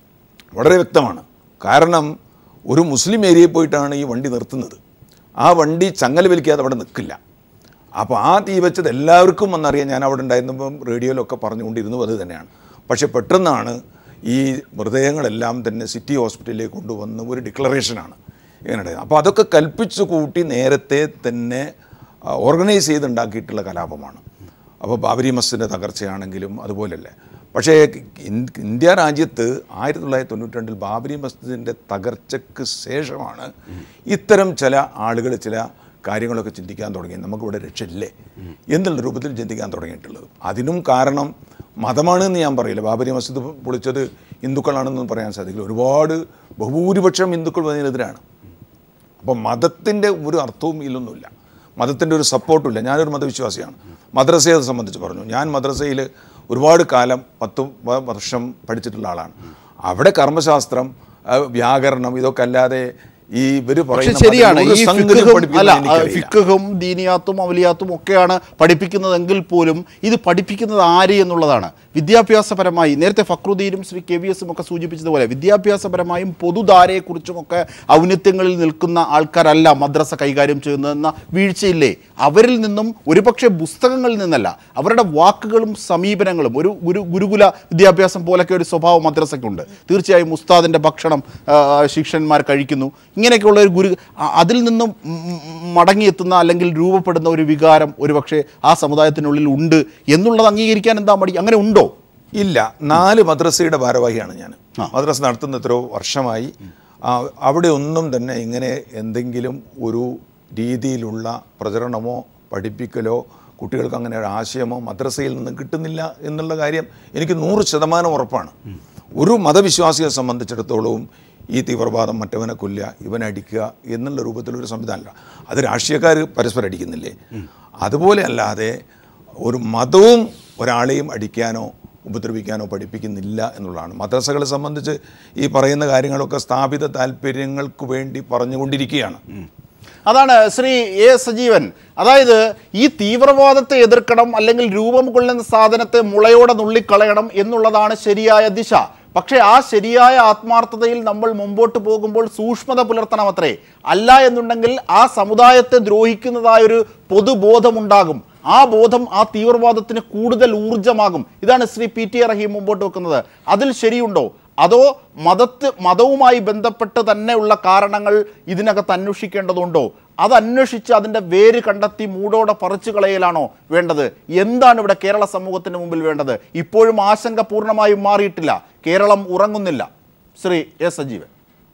വളരെ വ്യക്തമാണ് കാരണം ഒരു മുസ്ലിം ഏരിയയിൽ പോയിട്ടാണ് ഈ വണ്ടി നിർത്തുന്നത് ആ വണ്ടി ചങ്ങല വലിക്കാതെ അവിടെ നിൽക്കില്ല അപ്പോൾ ആ തീ വെച്ചത് എല്ലാവർക്കും വന്നറിയാം ഞാൻ അവിടെ ഉണ്ടായിരുന്നപ്പം റേഡിയോയിലൊക്കെ പറഞ്ഞുകൊണ്ടിരുന്നു അത് തന്നെയാണ് പക്ഷേ പെട്ടെന്നാണ് ഈ മൃതദേഹങ്ങളെല്ലാം തന്നെ സിറ്റി ഹോസ്പിറ്റലിലേക്ക് കൊണ്ടുവന്ന് ഒരു ഡിക്ലറേഷനാണ് ഇങ്ങനെ അപ്പോൾ അതൊക്കെ കൽപ്പിച്ചു കൂട്ടി നേരത്തെ തന്നെ ഓർഗനൈസ് ചെയ്തുണ്ടാക്കിയിട്ടുള്ള കലാപമാണ് അപ്പോൾ ബാബരി മസ്ജിദിൻ്റെ തകർച്ചയാണെങ്കിലും അതുപോലെയല്ലേ പക്ഷേ ഇൻ- ഇന്ത്യ രാജ്യത്ത് ആയിരത്തി തൊള്ളായിരത്തി തൊണ്ണൂറ്റി രണ്ടിൽ ബാബരി മസ്ജിദിൻ്റെ തകർച്ചയ്ക്ക് ശേഷമാണ് ഇത്തരം ചില ആളുകൾ ചില കാര്യങ്ങളൊക്കെ ചിന്തിക്കാൻ തുടങ്ങി നമുക്കിവിടെ രക്ഷയില്ലേ എന്നുള്ള രൂപത്തിൽ ചിന്തിക്കാൻ തുടങ്ങിയിട്ടുള്ളത് അതിനും കാരണം മതമാണെന്ന് ഞാൻ പറയില്ല ബാബരി മസ്ജിദ് പൊളിച്ചത് ഹിന്ദുക്കളാണെന്നൊന്നും പറയാൻ സാധിക്കില്ല ഒരുപാട് ബഹുഭൂരിപക്ഷം ഹിന്ദുക്കൾ അതിനെതിരാണ് അപ്പോൾ മതത്തിൻ്റെ ഒരു അർത്ഥവും ഇല്ലൊന്നുമില്ല മതത്തിൻ്റെ ഒരു സപ്പോർട്ടുമില്ല ഞാനൊരു മതവിശ്വാസിയാണ് മദ്രസയെ സംബന്ധിച്ച് പറഞ്ഞു ഞാൻ മദ്രസയിൽ ഒരുപാട് കാലം പത്ത് വ- വർഷം പഠിച്ചിട്ടുള്ള ആളാണ് അവിടെ കർമ്മശാസ്ത്രം ആ, വ്യാകരണം ഇതൊക്കെ അല്ലാതെ ഈ ഇവർ പക്ഷെ പറയുന്ന ശരിയാണ് മതം ഒരു ഈ സംഗതി ഫിഖുഹും പഠിപ്പിക്കുന്നത് അല്ല എനിക്കറിയില്ല. ഫിഖുഹും ദീനിയാത്തും അവലിയാത്തും ഒക്കെയാണ് പഠിപ്പിക്കുന്നതെങ്കിൽ പോലും ഇത് പഠിപ്പിക്കുന്നത് ആര് എന്നുള്ളതാണ് വിദ്യാഭ്യാസപരമായി നേരത്തെ ഫക്രുദ്ദീനും ശ്രീ കെ വി എസും ഒക്കെ സൂചിപ്പിച്ചതുപോലെ വിദ്യാഭ്യാസപരമായും പൊതുധാരയെക്കുറിച്ചുമൊക്കെ ഔന്നത്യങ്ങളിൽ നിൽക്കുന്ന ആൾക്കാരല്ല മദ്രസ കൈകാര്യം ചെയ്യുന്നതെന്ന വീഴ്ചയില്ലേ അവരിൽ നിന്നും ഒരുപക്ഷെ പുസ്തകങ്ങളിൽ നിന്നല്ല അവരുടെ വാക്കുകളും സമീപനങ്ങളും ഒരു ഗുരു ഗുരുകുല വിദ്യാഭ്യാസം പോലൊക്കെ ഒരു സ്വഭാവം മദ്രസയ്ക്കുണ്ട് തീർച്ചയായും ഉസ്താദിൻ്റെ ഭക്ഷണം ആ, ശിഷ്യന്മാർ കഴിക്കുന്നു ഇങ്ങനെയൊക്കെയുള്ള ഒരു ഗുരു ആ- അതിൽ നിന്നും ഉം ഉം മടങ്ങിയെത്തുന്ന അല്ലെങ്കിൽ രൂപപ്പെടുന്ന ഒരു വികാരം ഒരുപക്ഷെ ആ സമുദായത്തിനുള്ളിൽ ഉണ്ട് എന്നുള്ളത് അംഗീകരിക്കാൻ എന്താ മടി അങ്ങനെ ഉണ്ടോ ഇല്ല നാല് മദ്രസയുടെ ഭാരവാഹിയാണ് ഞാൻ മദ്രസ നടത്തുന്ന എത്രയോ വർഷമായി ആ, അവിടെ ഒന്നും തന്നെ ഇങ്ങനെ എന്തെങ്കിലും ഒരു രീതിയിലുള്ള പ്രചരണമോ പഠിപ്പിക്കലോ കുട്ടികൾക്ക് അങ്ങനെ ഒരു ആശയമോ മദ്രസയിൽ നിന്ന് കിട്ടുന്നില്ല എന്നുള്ള കാര്യം എനിക്ക് നൂറ് ശതമാനം ഉറപ്പാണ് ഒരു മതവിശ്വാസിയെ സംബന്ധിച്ചിടത്തോളവും ഈ തീവ്രവാദം മറ്റവനെ കൊല്ലുക ഇവനെ അടിക്കുക എന്നുള്ള രൂപത്തിലൊരു സംവിധാനമില്ല അത് രാഷ്ട്രീയക്കാർ പരസ്പരം അടിക്കുന്നില്ലേ അതുപോലെ അല്ലാതെ ഒരു മതവും ഒരാളെയും അടിക്കാനോ ഉപദ്രവിക്കാനോ പഠിപ്പിക്കുന്നില്ല എന്നുള്ളതാണ് മദ്രസകളെ സംബന്ധിച്ച് ഈ പറയുന്ന കാര്യങ്ങളൊക്കെ സ്ഥാപിത താല്പര്യങ്ങൾക്ക് വേണ്ടി പറഞ്ഞുകൊണ്ടിരിക്കുകയാണ് അതാണ് ശ്രീ എ സജീവൻ അതായത് ഈ തീവ്രവാദത്തെ എതിർക്കണം അല്ലെങ്കിൽ രൂപം കൊള്ളുന്ന സാധനത്തെ മുളയോടെ നുള്ളിക്കളയണം എന്നുള്ളതാണ് ശരിയായ ദിശ പക്ഷേ ആ ശരിയായ ആത്മാർത്ഥതയിൽ നമ്മൾ മുമ്പോട്ട് പോകുമ്പോൾ സൂക്ഷ്മത പുലർത്തണം അത്രേ അല്ല എന്നുണ്ടെങ്കിൽ ആ സമുദായത്തെ ദ്രോഹിക്കുന്നതായൊരു പൊതുബോധമുണ്ടാകും ആ ബോധം ആ തീവ്രവാദത്തിന് കൂടുതൽ ഊർജമാകും ഇതാണ് ശ്രീ പി ടി റഹീം മുമ്പോട്ട് വെക്കുന്നത് അതിൽ ശരിയുണ്ടോ അതോ മതത്ത് മതവുമായി ബന്ധപ്പെട്ട് തന്നെയുള്ള കാരണങ്ങൾ ഇതിനകത്ത് അന്വേഷിക്കേണ്ടതുണ്ടോ അത് അന്വേഷിച്ച് അതിൻ്റെ വേര് കണ്ടെത്തി മൂടോടെ പറിച്ചു കളയലാണോ വേണ്ടത് എന്താണ് ഇവിടെ കേരള സമൂഹത്തിന് മുമ്പിൽ വേണ്ടത് ഇപ്പോഴും ആശങ്ക പൂർണ്ണമായും മാറിയിട്ടില്ല കേരളം ഉറങ്ങുന്നില്ല ശ്രീ എസ് സജീവൻ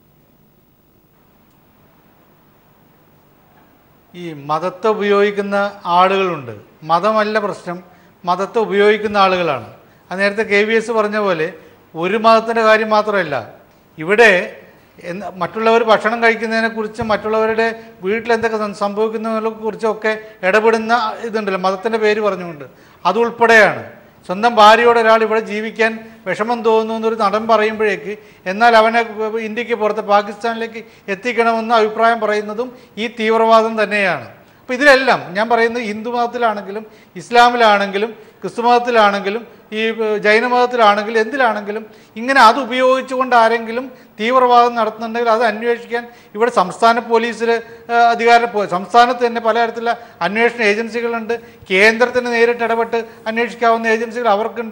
ഈ മതത്തെ ഉപയോഗിക്കുന്ന ആളുകളുണ്ട് മതമല്ല പ്രശ്നം മതത്തെ ഉപയോഗിക്കുന്ന ആളുകളാണ് അത് നേരത്തെ കെ വി എസ് പറഞ്ഞ പോലെ ഒരു മതത്തിൻ്റെ കാര്യം മാത്രമല്ല ഇവിടെ എന്ന് മറ്റുള്ളവർ ഭക്ഷണം കഴിക്കുന്നതിനെക്കുറിച്ച് മറ്റുള്ളവരുടെ വീട്ടിൽ എന്തൊക്കെ സം- സംഭവിക്കുന്നതിനെ കുറിച്ചൊക്കെ ഇടപെടുന്ന ഇതുണ്ടല്ലോ മതത്തിൻ്റെ പേര് പറഞ്ഞുകൊണ്ട് അതുൾപ്പെടെയാണ് സ്വന്തം ഭാര്യയോട് ഒരാൾ ഇവിടെ ജീവിക്കാൻ വിഷമം തോന്നുന്നു എന്നൊരു നടൻ പറയുമ്പോഴേക്ക് എന്നാൽ അവനെ ഇന്ത്യക്ക് പുറത്ത് പാകിസ്ഥാനിലേക്ക് എത്തിക്കണമെന്ന് അഭിപ്രായം പറയുന്നതും ഈ തീവ്രവാദം തന്നെയാണ് അപ്പോൾ ഇതിലെല്ലാം ഞാൻ പറയുന്നത് ഹിന്ദു മതത്തിലാണെങ്കിലും ഇസ്ലാമിലാണെങ്കിലും ക്രിസ്തു മതത്തിലാണെങ്കിലും ഈ ഏർ, ജൈനമതത്തിലാണെങ്കിലും എന്തിലാണെങ്കിലും ഇങ്ങനെ അത് ഉപയോഗിച്ചുകൊണ്ട് ആരെങ്കിലും തീവ്രവാദം നടത്തുന്നുണ്ടെങ്കിൽ അത് അന്വേഷിക്കാൻ ഇവിടെ സംസ്ഥാന പോലീസിൽ അധികാരം പോ- സംസ്ഥാനത്ത് തന്നെ പലതരത്തിലുള്ള അന്വേഷണ ഏജൻസികളുണ്ട് കേന്ദ്രത്തിന് നേരിട്ട് ഇടപെട്ട് അന്വേഷിക്കാവുന്ന ഏജൻസികൾ അവർക്കുണ്ട്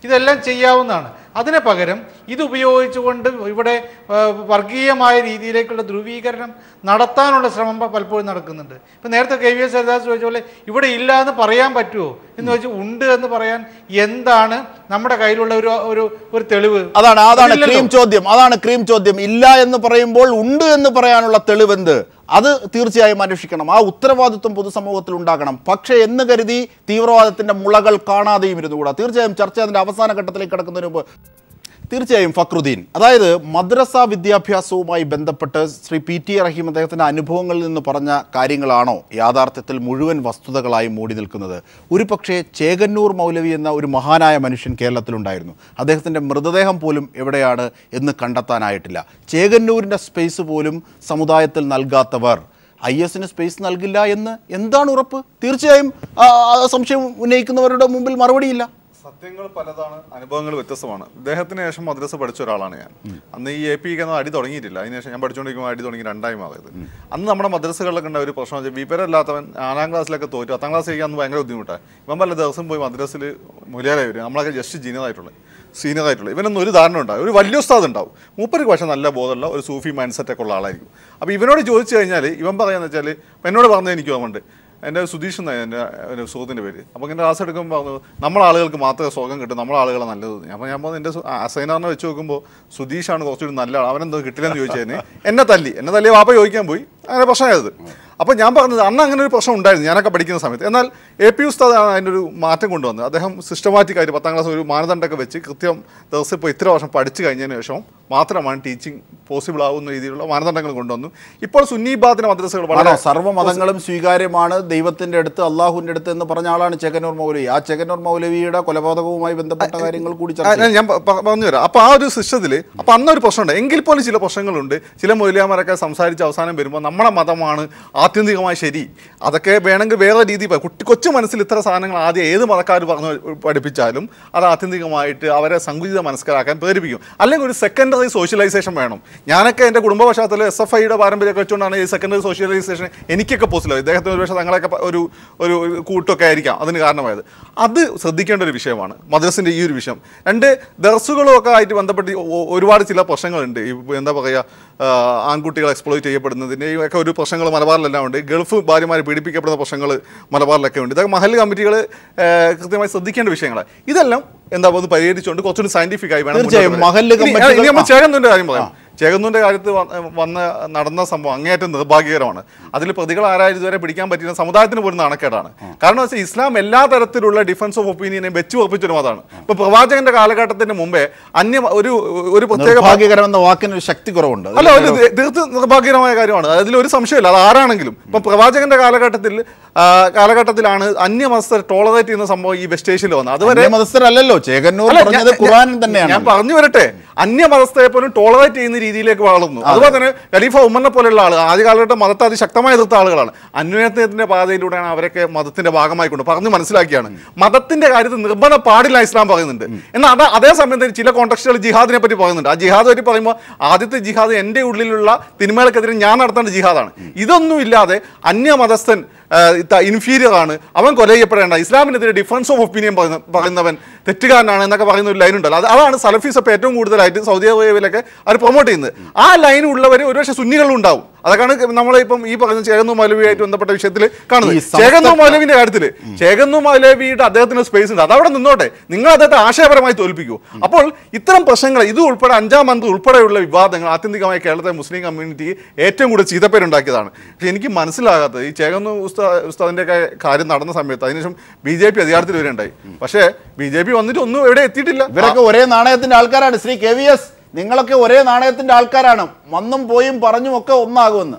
ഇതെല്ലാം ചെയ്യാവുന്നതാണ് അതിന് പകരം ഇത് ഉപയോഗിച്ചുകൊണ്ട് ഇവിടെ ആ, വർഗീയമായ രീതിയിലേക്കുള്ള ധ്രുവീകരണം നടത്താനുള്ള ശ്രമം പ- പലപ്പോഴും നടക്കുന്നുണ്ട് ഇപ്പം നേരത്തെ കെ വി എസ് ഹരിദാസ് ചോദിച്ച പോലെ ഇവിടെ ഇല്ല എന്ന് പറയാൻ പറ്റുമോ എന്ന് വെച്ചാൽ ഉണ്ട് എന്ന് പറയാൻ എന്താണ് നമ്മുടെ കയ്യിലുള്ള ഒരു ഒരു ഒരു തെളിവ് അതാണ് അതാണ് അതില്ലല്ലോ. ക്രീം ചോദ്യം അതാണ് ക്രീം ചോദ്യം ഇല്ല എന്ന് പറയുമ്പോൾ ഉണ്ട് എന്ന് പറയാനുള്ള തെളിവെന്ത് അത് തീർച്ചയായും അന്വേഷിക്കണം ആ ഉത്തരവാദിത്വം പൊതുസമൂഹത്തിൽ ഉണ്ടാകണം പക്ഷേ എന്ന് കരുതി തീവ്രവാദത്തിന്റെ മുളകൾ കാണാതെയും ഇരുന്നുകൂടാ തീർച്ചയായും ചർച്ച അതിന്റെ അവസാന ഘട്ടത്തിലേക്ക് കടക്കുന്നതിന് മുമ്പ് തീർച്ചയായും ഫക്രുദ്ദീൻ അതായത് മദ്രസ വിദ്യാഭ്യാസവുമായി ബന്ധപ്പെട്ട് ശ്രീ പി ടി റഹീം അദ്ദേഹത്തിൻ്റെ അനുഭവങ്ങളിൽ നിന്ന് പറഞ്ഞ കാര്യങ്ങളാണോ യാഥാർത്ഥ്യത്തിൽ മുഴുവൻ വസ്തുതകളായി മൂടി നിൽക്കുന്നത് ഒരു പക്ഷേ ചേകന്നൂർ മൗലവി എന്ന ഒരു മഹാനായ മനുഷ്യൻ കേരളത്തിലുണ്ടായിരുന്നു അദ്ദേഹത്തിൻ്റെ മൃതദേഹം പോലും എവിടെയാണ് എന്ന് കണ്ടെത്താനായിട്ടില്ല ചേകന്നൂരിൻ്റെ സ്പേസ് പോലും സമുദായത്തിൽ നൽകാത്തവർ ഐ എസിന് സ്പേസ് നൽകില്ല എന്ന് എന്താണ് ഉറപ്പ് തീർച്ചയായും ആ, ആ സംശയം ഉന്നയിക്കുന്നവരുടെ മുമ്പിൽ മറുപടിയില്ല സത്യങ്ങൾ പലതാണ് അനുഭവങ്ങൾ വ്യത്യസ്തമാണ് ഇദ്ദേഹത്തിന് ശേഷം മദ്രസ പഠിച്ച ഒരാളാണ് ഞാൻ അന്ന് ഈ എ പി ഒന്നും അടി തുടങ്ങിയിട്ടില്ല അതിനുശേഷം ഞാൻ പഠിച്ചുകൊണ്ടിരിക്കുമ്പോൾ അടി തുടങ്ങി രണ്ടായി മാറിയത് അന്ന് നമ്മുടെ മദ്രസകളിലൊക്കെ ഉണ്ടായ ഒരു പ്രശ്നം വെച്ചാൽ വിവരമില്ലാത്തവൻ നാലാം ക്ലാസ്സിലൊക്കെ തോറ്റു പത്താം ക്ലാസ് കഴിക്കാൻ ഭയങ്കര ബുദ്ധിമുട്ടാണ് ഇവൻ പല ദിവസം പോയി മദ്രസിൽ മുലിയാലായി വരും നമ്മളൊക്കെ ജസ്റ്റ് ജീനിയർ ആയിട്ടുള്ളത് സീനിയർ ആയിട്ടുള്ളത് ഇവനൊന്നും ഒരു ധാരണ ഉണ്ടാവും ഒരു വലിയ ഉസ്താദ് ഉണ്ടാവും മൂപ്പർക്ക് പക്ഷേ നല്ല ബോധമുള്ള ഒരു സൂഫി മൈൻഡ് സെറ്റ് ഒക്കെ ഉള്ള ആളായിരിക്കും അപ്പോൾ ഇവനോട് ചോദിച്ചു കഴിഞ്ഞാൽ ഇവൻ പറയാന്ന് വെച്ചാൽ എന്നോട് പറഞ്ഞത് എനിക്ക് ഓർമ്മയുണ്ട് എൻ്റെ സുധീഷ് എന്നാണ് എൻ്റെ ഒരു സുഹൃത്തിൻ്റെ പേര് അപ്പോൾ ഇങ്ങനെ ക്ലാസ് എടുക്കുമ്പോൾ പറഞ്ഞു നമ്മളെ ആളുകൾക്ക് മാത്രമേ സുഖം കിട്ടും നമ്മളെ ആളുകളെ നല്ലത് അപ്പോൾ ഞാൻ പറഞ്ഞു എൻ്റെ അസൈനാറിനെ വെച്ച് നോക്കുമ്പോൾ സുധീഷാണ് കുറച്ചുകൂടി നല്ല ആൾ അവനെന്തോ കിട്ടില്ലെന്ന് ചോദിച്ചതിന് എന്നെ തല്ലി എന്നെ തല്ലി വാപ്പ ചോദിക്കാൻ പോയി അങ്ങനെ പ്രശ്നമായത് അപ്പോൾ ഞാൻ പറഞ്ഞത് അന്ന് അങ്ങനെ ഒരു പ്രശ്നം ഉണ്ടായിരുന്നു ഞാനൊക്കെ പഠിക്കുന്ന സമയത്ത് എന്നാൽ എ പി ഉസ്താദാണ് അതിൻ്റെ ഒരു മാറ്റം കൊണ്ടുവന്നത് അദ്ദേഹം സിസ്റ്റമാറ്റിക് ആയിട്ട് പത്താം ക്ലാസ് ഒരു മാനദണ്ഡമൊക്കെ വെച്ച് കൃത്യം ദിവസം ഇപ്പോൾ ഇത്ര വർഷം പഠിച്ചു കഴിഞ്ഞതിന് ശേഷം മാത്രമാണ് ടീച്ചിങ് പോസിബിൾ ആവുന്ന രീതിയിലുള്ള മാനദണ്ഡങ്ങൾ കൊണ്ടുവന്നു ഇപ്പോൾ സുന്നീബാദിന്റെ മദ്രസകൾ ആണോ വളരെ സർവ്വമതങ്ങളും സ്വീകാര്യമാണ് ദൈവത്തിന്റെ അടുത്ത് അള്ളാഹുവിന്റെ അടുത്ത് എന്ന് പറഞ്ഞ ആളാണ് ചെകന്നൂർ മൗലവി ആ ചെകന്നൂർ മൗലവിയുടെ കൊലപാതകവുമായി ബന്ധപ്പെട്ട കാര്യങ്ങൾ കൂടി ആ, ചർച്ച ഞാൻ- ഞാൻ പ- പ- പറഞ്ഞു തരാം അപ്പോൾ ആ ഒരു സിസ്റ്റത്തിൽ അപ്പോൾ അന്നൊരു പ്രശ്നമുണ്ട് എങ്കിൽ പോലും ചില പ്രശ്നങ്ങളുണ്ട് ചില മൊയിലിയാമാരൊക്കെ സംസാരിച്ച് അവസാനം വരുമ്പോൾ നമ്മുടെ മതമാണ് ആത്യന്തികമായി ശരി അതൊക്കെ വേണമെങ്കിൽ വേറെ രീതി പ- കുട്ടി കൊച്ചു മനസ്സിൽ ഇത്ര സാധനങ്ങൾ ആദ്യം ഏത് മതക്കാർ പറഞ്ഞു പഠിപ്പിച്ചാലും അത് ആത്യന്തികമായിട്ട് അവരെ സങ്കുചിത മനസ്സിലാക്കാൻ പ്രേരിപ്പിക്കും അല്ലെങ്കിൽ ഒരു സെക്കൻഡറി സോഷ്യലൈസേഷൻ വേണം ഞാനൊക്കെ എൻ്റെ കുടുംബ പശ്ചാത്തലം എസ് എഫ് ഐയുടെ പാരമ്പര്യമൊക്കെ വെച്ചുകൊണ്ടാണ് ഈ സെക്കൻഡറി സോഷ്യലൈസേഷൻ എനിക്കൊക്കെ പോസിബിൾ ഇദ്ദേഹത്തിന് ഒരുപക്ഷെ തങ്ങളൊക്കെ പ- ഒരു ഒരു ഒരു കൂട്ടൊക്കെ ആയിരിക്കാം അതിന് കാരണമായത് അത് ശ്രദ്ധിക്കേണ്ട ഒരു വിഷയമാണ് മദ്രസിൻ്റെ ഈ ഒരു വിഷയം രണ്ട് ദർസുകളും ഒക്കെ ആയിട്ട് ബന്ധപ്പെട്ട് ഈ ഒ- ഒരുപാട് ചില പ്രശ്നങ്ങളുണ്ട് ഈ എന്താ പറയുക ആൺകുട്ടികൾ എക്സ്പ്ലോയിറ്റ് ചെയ്യപ്പെടുന്നതിൻ്റെയും ഒക്കെ ഒരു പ്രശ്നങ്ങൾ മലബാറിലെല്ലാം ഉണ്ട് ഗൾഫ് ഭാര്യമാരെ പീഡിപ്പിക്കപ്പെടുന്ന പ്രശ്നങ്ങൾ മലബാറിലൊക്കെ ഉണ്ട് ഇതൊക്കെ മഹൽ കമ്മിറ്റികൾ കൃത്യമായി ശ്രദ്ധിക്കേണ്ട വിഷയങ്ങളാണ് ഇതെല്ലാം എന്താ ഒന്ന് പരിഹരിച്ചുകൊണ്ട് കുറച്ചുകൂടി സയന്റിഫിക് ആയി വേണം തീർച്ചയായും മുന്നോട്ട് മഹല്ല് വരാൻ. ഇനി- കമ്മിറ്റികൾ- ഇനി നമ്മൾ ചേകന്നൂരിന്റെ കാര്യം പറയാം ചേകന്നൂരിന്റെ കാര്യത്തിൽ വ- വന്ന നടന്ന സംഭവം അങ്ങേയറ്റം നിർഭാഗ്യകരമാണ് അതിൽ പ്രതികൾ ആരായാലും ഇതുവരെ പിടിക്കാൻ പറ്റിയ സമുദായത്തിന് പോലും നാണക്കേടാണ് കാരണം വെച്ചാൽ ഇസ്ലാം എല്ലാ തരത്തിലുള്ള ഡിഫൻസ് ഓഫ് ഒപ്പീനിയനെ വെച്ച് ഉറപ്പിച്ചൊരു മതമാണ് ഇപ്പൊ പ്രവാചകന്റെ കാലഘട്ടത്തിന് മുമ്പേ അന്യ ഒരു ഒരു പ്രത്യേക നിർഭാഗ്യകരം എന്ന വാക്കിന് ഒരു ശക്തി കുറവുണ്ട് അല്ല ഒരു ദീ- തീർത്തും നിർഭാഗ്യകരമായ കാര്യമാണ് അതിൽ ഒരു സംശയമില്ല അത് ആരാണെങ്കിലും ഇപ്പൊ പ്രവാചകന്റെ കാലഘട്ടത്തിൽ ആ, കാലഘട്ടത്തിലാണ് അന്യമതസ്ഥർ ടോളറേറ്റ് ചെയ്യുന്ന സംഭവം ഈ വെസ്റ്റ് ഏഷ്യയിൽ വന്നത് അതുവരെ മതസ്ഥരല്ലല്ലോ ചേകന്നൂർ അല്ല, പറഞ്ഞത് ഞാൻ- ഖുറാനിൽ തന്നെയാണ് ഞാൻ പറഞ്ഞു വരട്ടെ അന്യമതസ്ഥയെ പോലും ടോളറേറ്റ് ചെയ്യുന്ന രീതിയിലേക്ക് വളർന്നു അതുപോലെ തന്നെ ഖലീഫ ഉമ്മറിനെ പോലെയുള്ള ആൾ ആദ്യ കാലഘട്ടം മതത്തെ അതിശക്തമായി എതിർത്ത ആളുകളാണ് അന്വേഷണത്തിന്റെ പാതയിലൂടെയാണ് അവരൊക്കെ മതത്തിന്റെ ഭാഗമായിക്കൊണ്ട് പറഞ്ഞു മനസ്സിലാക്കിയാണ് മതത്തിന്റെ കാര്യത്തിൽ നിർബന്ധം പാടില്ല ഇസ്ലാം പറയുന്നുണ്ട് എന്നാൽ അത് അതേ സമയത്ത് ചില കോണ്ടക്സ്റ്റുകൾ ജിഹാദിനെ പറ്റി പറയുന്നുണ്ട് ആ ജിഹാദ് പറ്റി പറയുമ്പോൾ ആദ്യത്തെ ജിഹാദ് എൻ്റെ ഉള്ളിലുള്ള തിന്മകൾക്കെതിരെ ഞാൻ നടത്തേണ്ട ജിഹാദാണ് ഇതൊന്നും ഇല്ലാതെ അന്യമതസ്ഥൻ ഇൻഫീരിയർ ആണ് അവൻ കൊല ചെയ്യപ്പെടേണ്ട ഇസ്ലാമിനെതിരെ ഡിഫറൻസ് ഓഫ് ഒപ്പീനിയൻ പറയുന്ന പറയുന്നവൻ തെറ്റുകാരനാണ് എന്നൊക്കെ പറയുന്ന ഒരു ലൈൻ ഉണ്ടല്ലോ അത് അതാണ് സലഫീസ് ഇപ്പോൾ ഏറ്റവും കൂടുതലായിട്ട് സൗദി അറേബ്യയിലൊക്കെ അവർ പ്രൊമോട്ട് ചെയ്യുന്നത് ആ ലൈൻ ഉള്ളവർ ഒരുപക്ഷെ സുന്നികളും ഉണ്ടാവും അതൊക്കെയാണ് നമ്മളിപ്പം ഈ പറയുന്ന ചേകന്നു മൗലവിയായിട്ട് ബന്ധപ്പെട്ട വിഷയത്തിൽ ഈ കാണുന്നത് സമസ്ത- ചേകന്നു മൗലവിന്റെ കാര്യത്തിൽ ചേകന്നു മൗലവിയുടെ അദ്ദേഹത്തിന് സ്പേസ് ഉണ്ട് അതവിടെ നിന്നോട്ടെ നിങ്ങൾ അദ്ദേഹത്തെ ആശയപരമായി തോൽപ്പിക്കൂ അപ്പോൾ ഇത്തരം പ്രശ്നങ്ങൾ ഇത് ഉൾപ്പെടെ അഞ്ചാം മന്ത്രി ഉൾപ്പെടെയുള്ള വിവാദങ്ങൾ ആത്യന്തികമായി കേരളത്തിലെ മുസ്ലിം കമ്മ്യൂണിറ്റി ഏറ്റവും കൂടുതൽ ചീത്തപ്പേരുണ്ടാക്കിയതാണ് പക്ഷെ എനിക്ക് മനസ്സിലാകാത്തത് ഈ ചേകന്നു ഉസ്താ ഉസ്താദിന്റെ ഒക്കെ കാര്യം നടന്ന സമയത്ത് അതിനുശേഷം ബി ജെ പി അധികാരത്തിൽ വരെയുണ്ടായി പക്ഷേ ബി ജെ പി വന്നിട്ട് ഒന്നും എവിടെ എത്തിയിട്ടില്ല ഇവരൊക്കെ ഒരേ നാണയത്തിന്റെ ആൾക്കാരാണ് ശ്രീ കെ വി എസ് നിങ്ങളൊക്കെ ഒരേ നാണയത്തിന്റെ ആൾക്കാരാണ് വന്നും പോയും പറഞ്ഞും ഒക്കെ ഒന്നാകുമെന്ന്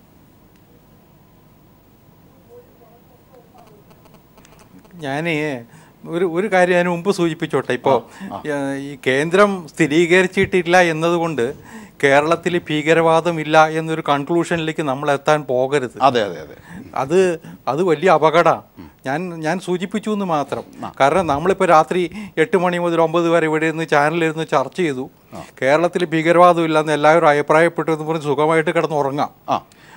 ഞാൻ ഒരു ഒരു കാര്യം അതിന് മുമ്പ് സൂചിപ്പിച്ചോട്ടെ ഇപ്പോൾ ഈ കേന്ദ്രം സ്ഥിരീകരിച്ചിട്ടില്ല എന്നതുകൊണ്ട് കേരളത്തിൽ ഭീകരവാദം ഇല്ല എന്നൊരു കൺക്ലൂഷനിലേക്ക് നമ്മൾ എത്താൻ പോകരുത് അതെ അതെ അതെ അത് അത് വലിയ അപകടമാണ് ഞാൻ ഞാൻ സൂചിപ്പിച്ചു എന്ന് മാത്രം കാരണം നമ്മളിപ്പോൾ രാത്രി എട്ട് മണി മുതൽ ഒമ്പത് വരെ ഇവിടെ ഇരുന്ന് ചാനലിരുന്ന് ചർച്ച ചെയ്തു കേരളത്തിൽ ഭീകരവാദം ഇല്ലെന്ന് എല്ലാവരും അഭിപ്രായപ്പെട്ടു എന്ന് പറഞ്ഞ് സുഖമായിട്ട് കിടന്ന് ഉറങ്ങാം ആ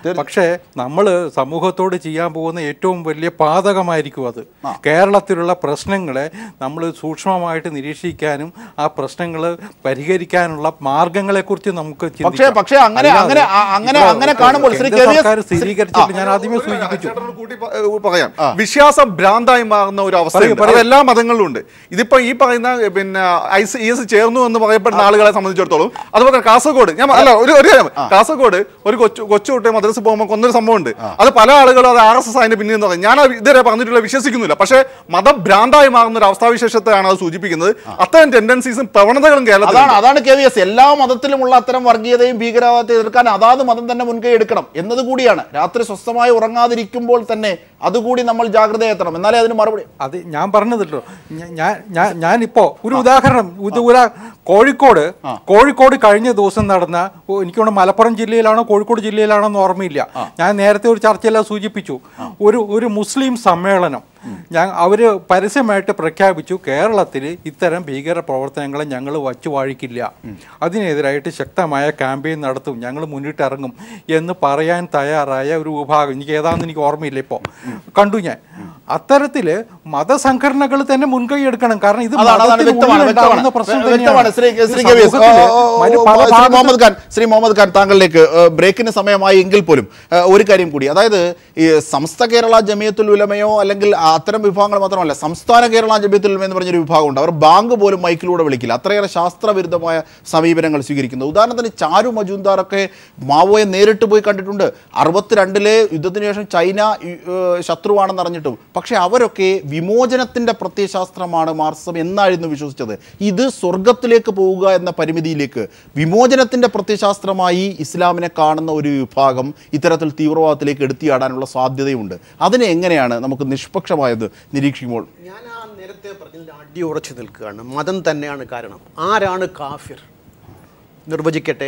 പക്ഷേ നമ്മൾ സമൂഹത്തോട് ചെയ്യാൻ പോകുന്ന ഏറ്റവും വലിയ പാതകമായിരിക്കും അത് കേരളത്തിലുള്ള പ്രശ്നങ്ങളെ നമ്മൾ സൂക്ഷ്മമായിട്ട് നിരീക്ഷിക്കാനും ആ പ്രശ്നങ്ങൾ പരിഹരിക്കാനുള്ള മാർഗങ്ങളെക്കുറിച്ച് നമുക്ക് പക്ഷേ ചിന്തിക്കാം. പക്ഷേ അങ്ങനെ അല്ലാതെ അങ്ങനെ ആ- അങ്ങനെ ഇപ്പോൾ അങ്ങനെ കാണുമ്പോൾ ശ്രീ കേന്ദ്ര കെ വി എസ് സർക്കാർ സ്ഥിരീകരിച്ചിട്ട് ഞാൻ ആദ്യമേ സൂചിപ്പിച്ചു ചേട്ടനോട് കൂട്ടി പ- ഏഹ് പറയാം വിശ്വാസം ഭ്രാന്തായി മാറുന്ന ഒരു അവസ്ഥ പറയൂ, പറയൂ. അത് എല്ലാ മതങ്ങളിലും ഉണ്ട് ഇതിപ്പോ ഈ പറയുന്ന ഏഹ്, പിന്നെ ഐസ് ഇ എസ് ചേർന്നു എന്ന് പറയപ്പെടുന്ന ആളുകളെ സംബന്ധിച്ചിടത്തോളം അതുപോലെ തന്നെ കാസർഗോഡ് ഞാൻ അല്ല ഒരു ഒരു കാര്യം കാസർഗോഡ് ഒരു കൊച്ചു കൊച്ചു കുട്ടി മദ്രസ പോകുമ്പോൾ കൊന്നൊരു സംഭവം ഉണ്ട് അത് പല ആളുകളും അത് ആർ എസ് എസ് അതിന്റെ പിന്നിൽ എന്ന് പറയും ഞാൻ അത് ഇതുവരെ പറഞ്ഞിട്ടുള്ള വിശ്വസിക്കുന്നില്ല പക്ഷേ മതഭ്രാന്തായി മാറുന്ന ഒരു അവസ്ഥാവിശേഷത്തെയാണ് അത് സൂചിപ്പിക്കുന്നത് അത്തരം ടെൻഡൻസീസും പ്രവണതകളും കേരളത്തിൽ അതാണ് അതാണ് കെ വി എസ് എല്ലാ മതത്തിലുമുള്ള അത്തരം വർഗീയതയും ഭീകരവാദത്തെ എതിർക്കാൻ അതാത് മതം തന്നെ മുൻകൈ എടുക്കണം എന്നത് കൂടിയാണ് രാത്രി സ്വസ്ഥമായി ഉറങ്ങാതിരിക്കുമ്പോൾ തന്നെ അതുകൂടി നമ്മൾ ജാഗ്രത എത്തണം എന്നാലേ അതിന് മറുപടി അത് ഞാൻ പറഞ്ഞതല്ലോ ഞ- ഞാൻ ഞാൻ ഞാനിപ്പോ ഒരു ഉദാഹരണം ഇത് ഒരു കോഴിക്കോട് കോഴിക്കോട് കഴിഞ്ഞ ദിവസം നടന്ന ഓ, എനിക്ക് തോന്നുന്നു മലപ്പുറം ജില്ലയിലാണോ കോഴിക്കോട് ജില്ലയിലാണോ എന്ന് ഓർമ്മയില്ല ഞാൻ നേരത്തെ ഒരു ചർച്ചയെല്ലാം സൂചിപ്പിച്ചു ഒരു ഒരു മുസ്ലിം സമ്മേളനം ഞാൻ അവര് പരസ്യമായിട്ട് പ്രഖ്യാപിച്ചു കേരളത്തിൽ ഇത്തരം ഭീകര പ്രവർത്തനങ്ങളെ ഞങ്ങൾ വച്ചു വാഴിക്കില്ല അതിനെതിരായിട്ട് ശക്തമായ ക്യാമ്പയിൻ നടത്തും ഞങ്ങൾ മുന്നിട്ടിറങ്ങും എന്ന് പറയാൻ തയ്യാറായ ഒരു വിഭാഗം എനിക്ക് ഏതാണെന്ന് എനിക്ക് ഓർമ്മയില്ല ഇപ്പോൾ കണ്ടു ഞാൻ അത്തരത്തില് മതസംഘടനകൾ തന്നെ മുൻകൈ എടുക്കണം കാരണം ഇത് അതാണ് അതാണ് മതത്തിന് വ്യക്തമാണ് ഉള്ളിൽ വ്യക്തമാണ് ഉണ്ടാകുന്ന പ്രശ്നം വ്യക്തമാണ് ശ്രീ തന്നെയാണ്. ശ്രീ ഇത് കെ വി എസ്. സമൂഹത്തില് ഓ, ഓ, മറ്റ് ഓ, പല ശ്രീ ഭാഗത്തും മുഹമ്മദ് ഖാൻ ശ്രീ മുഹമ്മദ് ഖാൻ താങ്കളിലേക്ക് ഏഹ്, ബ്രേക്കിന് സമയമായി എങ്കിൽ പോലും ഏഹ്, ഒരു കാര്യം കൂടി അതായത് ഈ സമസ്ത കേരള ജമിയത്തുൽ ഉലമയോ അല്ലെങ്കിൽ അത്തരം വിഭാഗങ്ങൾ മാത്രമല്ല സംസ്ഥാന കേരള ജമിയത്തുൽ ഉലമ എന്ന് പറഞ്ഞൊരു വിഭാഗമുണ്ട് അവർ ബാങ്ക് പോലും മൈക്കിലൂടെ വിളിക്കില്ല അത്രയേറെ ശാസ്ത്രവിരുദ്ധമായ സമീപനങ്ങൾ സ്വീകരിക്കുന്നത് ഉദാഹരണത്തിന് ചാരു മജൂന്ദാറൊക്കെ മാവോയെ നേരിട്ട് പോയി കണ്ടിട്ടുണ്ട് അറുപത്തിരണ്ടിലെ യുദ്ധത്തിന് ശേഷം ചൈന ഏഹ്, ശത്രുവാണെന്ന് അറിഞ്ഞിട്ടും പക്ഷേ അവരൊക്കെ വിമോചനത്തിൻ്റെ പ്രത്യയശാസ്ത്രമാണ് മാർക്സം എന്നായിരുന്നു വിശ്വസിച്ചത് ഇത് സ്വർഗത്തിലേക്ക് പോവുക എന്ന പരിമിതിയിലേക്ക് വിമോചനത്തിൻ്റെ പ്രത്യയശാസ്ത്രമായി ഇസ്ലാമിനെ കാണുന്ന ഒരു വിഭാഗം ഇത്തരത്തിൽ തീവ്രവാദത്തിലേക്ക് എടുത്തിയാടാനുള്ള സാധ്യതയുണ്ട് അതിനെ എങ്ങനെയാണ് നമുക്ക് നിഷ്പക്ഷമായത് നിരീക്ഷിക്കുമ്പോൾ ഞാൻ ആ നേരത്തെ പറഞ്ഞതിൽ അടി ഉറച്ചു നിൽക്കുകയാണ് മതം തന്നെയാണ് കാരണം ആരാണ് കാഫിർ നിർവചിക്കട്ടെ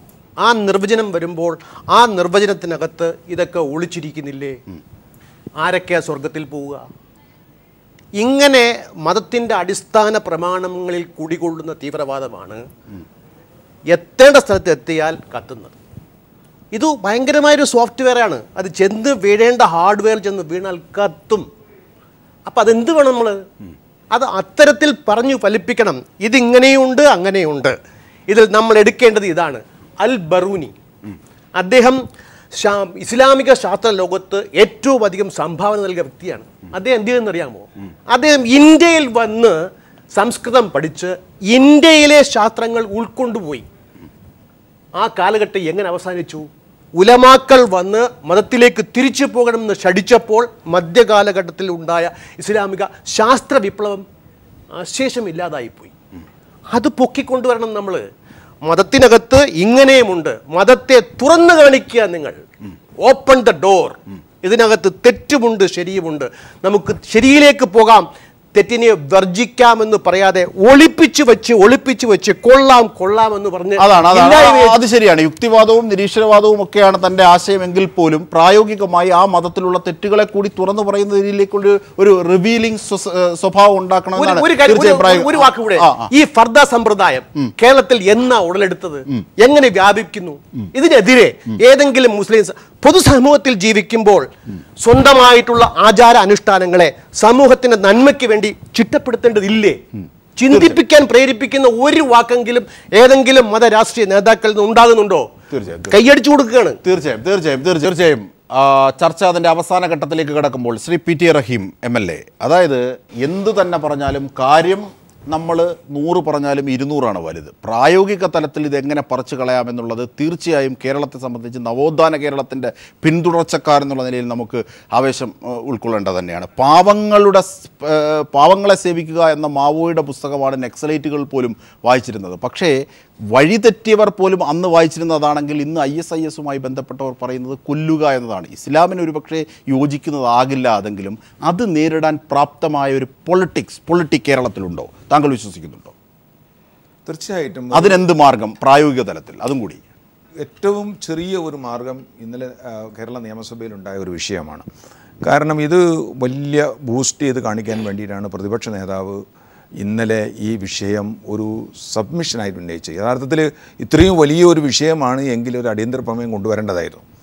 ആ നിർവചനം വരുമ്പോൾ ആ നിർവചനത്തിനകത്ത് ഇതൊക്കെ ഒളിച്ചിരിക്കുന്നില്ലേ ആരൊക്കെയാ സ്വർഗത്തിൽ പോവുക ഇങ്ങനെ മതത്തിൻ്റെ അടിസ്ഥാന പ്രമാണങ്ങളിൽ കുടികൊള്ളുന്ന തീവ്രവാദമാണ് എത്തേണ്ട സ്ഥലത്ത് എത്തിയാൽ കത്തുന്നത് ഇത് ഭയങ്കരമായൊരു സോഫ്റ്റ്വെയർ ആണ് അത് ചെന്ന് വീഴേണ്ട ഹാർഡ്വെയർ ചെന്ന് വീണാൽ കത്തും അപ്പം അതെന്ത് വേണം നമ്മൾ അത് അത്തരത്തിൽ പറഞ്ഞു ഫലിപ്പിക്കണം ഇതിങ്ങനെയുണ്ട് അങ്ങനെയുണ്ട് ഇതിൽ നമ്മൾ എടുക്കേണ്ടത് ഇതാണ് അൽ ബറൂനി അദ്ദേഹം ശാ- ഇസ്ലാമിക ശാസ്ത്ര ലോകത്ത് ഏറ്റവും അധികം സംഭാവന നൽകിയ വ്യക്തിയാണ് അദ്ദേഹം എന്ത് ചെയ്യുന്നറിയാമോ അദ്ദേഹം ഇന്ത്യയിൽ വന്ന് സംസ്കൃതം പഠിച്ച് ഇന്ത്യയിലെ ശാസ്ത്രങ്ങൾ ഉൾക്കൊണ്ടുപോയി ആ കാലഘട്ടം എങ്ങനെ അവസാനിച്ചു ഉലമാക്കൾ വന്ന് മതത്തിലേക്ക് തിരിച്ചു പോകണമെന്ന് ഷടിച്ചപ്പോൾ മധ്യകാലഘട്ടത്തിൽ ഉണ്ടായ ഇസ്ലാമിക ശാസ്ത്ര വിപ്ലവം അശേഷമില്ലാതായിപ്പോയി അത് പൊക്കിക്കൊണ്ടുവരണം നമ്മൾ മതത്തിനകത്ത് ഇങ്ങനെയുമുണ്ട് മതത്തെ തുറന്നു കാണിക്കുക നിങ്ങൾ ഓപ്പൺ ദ ഡോർ ഇതിനകത്ത് തെറ്റുമുണ്ട് ശരിയുമുണ്ട് നമുക്ക് ശരിയിലേക്ക് പോകാം തെറ്റിനെ വർജിക്കാമെന്ന് പറയാതെ ഒളിപ്പിച്ചു വെച്ച് ഒളിപ്പിച്ചു വെച്ച് കൊള്ളാം കൊള്ളാം എന്ന് പറഞ്ഞ് അതാണ് അതാണ് ഇല്ലായ്മയെ ആ, അത് ശരിയാണ് യുക്തിവാദവും നിരീശ്വരവാദവും ഒക്കെയാണ് തന്റെ ആശയമെങ്കിൽ പോലും പ്രായോഗികമായി ആ മതത്തിലുള്ള തെറ്റുകളെ കൂടി തുറന്നു പറയുന്ന രീതിയിലേക്കുള്ള ഒരു റിവീലിംഗ് സ്വഭാവം ഒരു- ഉണ്ടാക്കണമെന്നാണ് ഒരു കാര്യം- തീർച്ചയായും ഒരു- പ്രായ- ഒരു വാക്ക് കൂടെ ആ, ആ. ഈ ഫർദ സമ്പ്രദായം കേരളത്തിൽ എന്നാ ഉടലെടുത്തത് എങ്ങനെ വ്യാപിക്കുന്നു ഇതിനെതിരെ ഏതെങ്കിലും മുസ്ലിം പൊതുസമൂഹത്തിൽ ജീവിക്കുമ്പോൾ സ്വന്തമായിട്ടുള്ള ആചാര അനുഷ്ഠാനങ്ങളെ സമൂഹത്തിന്റെ നന്മയ്ക്ക് വേണ്ടി ചിട്ടപ്പെടുത്തേണ്ടതില്ലേ ചിന്തിപ്പിക്കാൻ പ്രേരിപ്പിക്കുന്ന ഒരു വാക്കെങ്കിലും ഏതെങ്കിലും മത രാഷ്ട്രീയ നേതാക്കളിൽ നിന്ന് ഉണ്ടാകുന്നുണ്ടോ തീർച്ചയായും. കൈയടിച്ചു കൊടുക്കുകയാണ് തീർച്ചയായും തീർച്ചയായും തീർച്ചയായും തീർച്ചയായും ആ, ചർച്ച അതിൻ്റെ അവസാന ഘട്ടത്തിലേക്ക് കിടക്കുമ്പോൾ Shri P T Rahim M L A അതായത് എന്തു തന്നെ പറഞ്ഞാലും കാര്യം നമ്മൾ നൂറ് പറഞ്ഞാലും ഇരുന്നൂറാണ് വലുത് പ്രായോഗിക തലത്തിൽ ഇത് എങ്ങനെ പറിച്ചു കളയാമെന്നുള്ളത് തീർച്ചയായും കേരളത്തെ സംബന്ധിച്ച് നവോത്ഥാന കേരളത്തിൻ്റെ പിന്തുടർച്ചക്കാരെന്നുള്ള നിലയിൽ നമുക്ക് ആവേശം ഏഹ്, ഉൾക്കൊള്ളേണ്ടത് തന്നെയാണ് പാവങ്ങളുടെ സ്- ഏഹ്, പാവങ്ങളെ സേവിക്കുക എന്ന മാവോയുടെ പുസ്തകമാണ് നെക്സലൈറ്റുകൾ പോലും വായിച്ചിരുന്നത് പക്ഷേ വഴിതെറ്റിയവർ പോലും അന്ന് വായിച്ചിരുന്നതാണെങ്കിൽ ഇന്ന് ഐ എസ് ഐ എസുമായി ബന്ധപ്പെട്ടവർ പറയുന്നത് കൊല്ലുക എന്നതാണ് ഇസ്ലാമിന് ഒരുപക്ഷെ യോജിക്കുന്നതാകില്ല അതെങ്കിലും അത് നേരിടാൻ പ്രാപ്തമായ ഒരു പൊളിറ്റിക്സ് പൊളിറ്റിക് കേരളത്തിലുണ്ടോ താങ്കൾ വിശ്വസിക്കുന്നുണ്ടോ തീർച്ചയായിട്ടും അതിനെന്ത് മാർഗം പ്രായോഗിക തലത്തിൽ അതും കൂടി ഏറ്റവും ചെറിയ ഒരു മാർഗം ഇന്നലെ ആ, കേരള നിയമസഭയിൽ ഉണ്ടായ ഒരു വിഷയമാണ് കാരണം ഇത് വലിയ ബൂസ്റ്റ് ചെയ്ത് കാണിക്കാൻ വേണ്ടിയിട്ടാണ് പ്രതിപക്ഷ നേതാവ് ഇന്നലെ ഈ വിഷയം ഒരു സബ്മിഷനായിട്ട് ഉന്നയിച്ചത് യഥാർത്ഥത്തിൽ ഇത്രയും വലിയ ഒരു വിഷയമാണ് എങ്കിൽ ഒരു അടിയന്തര പ്രമേയം കൊണ്ടുവരേണ്ടതായിരുന്നു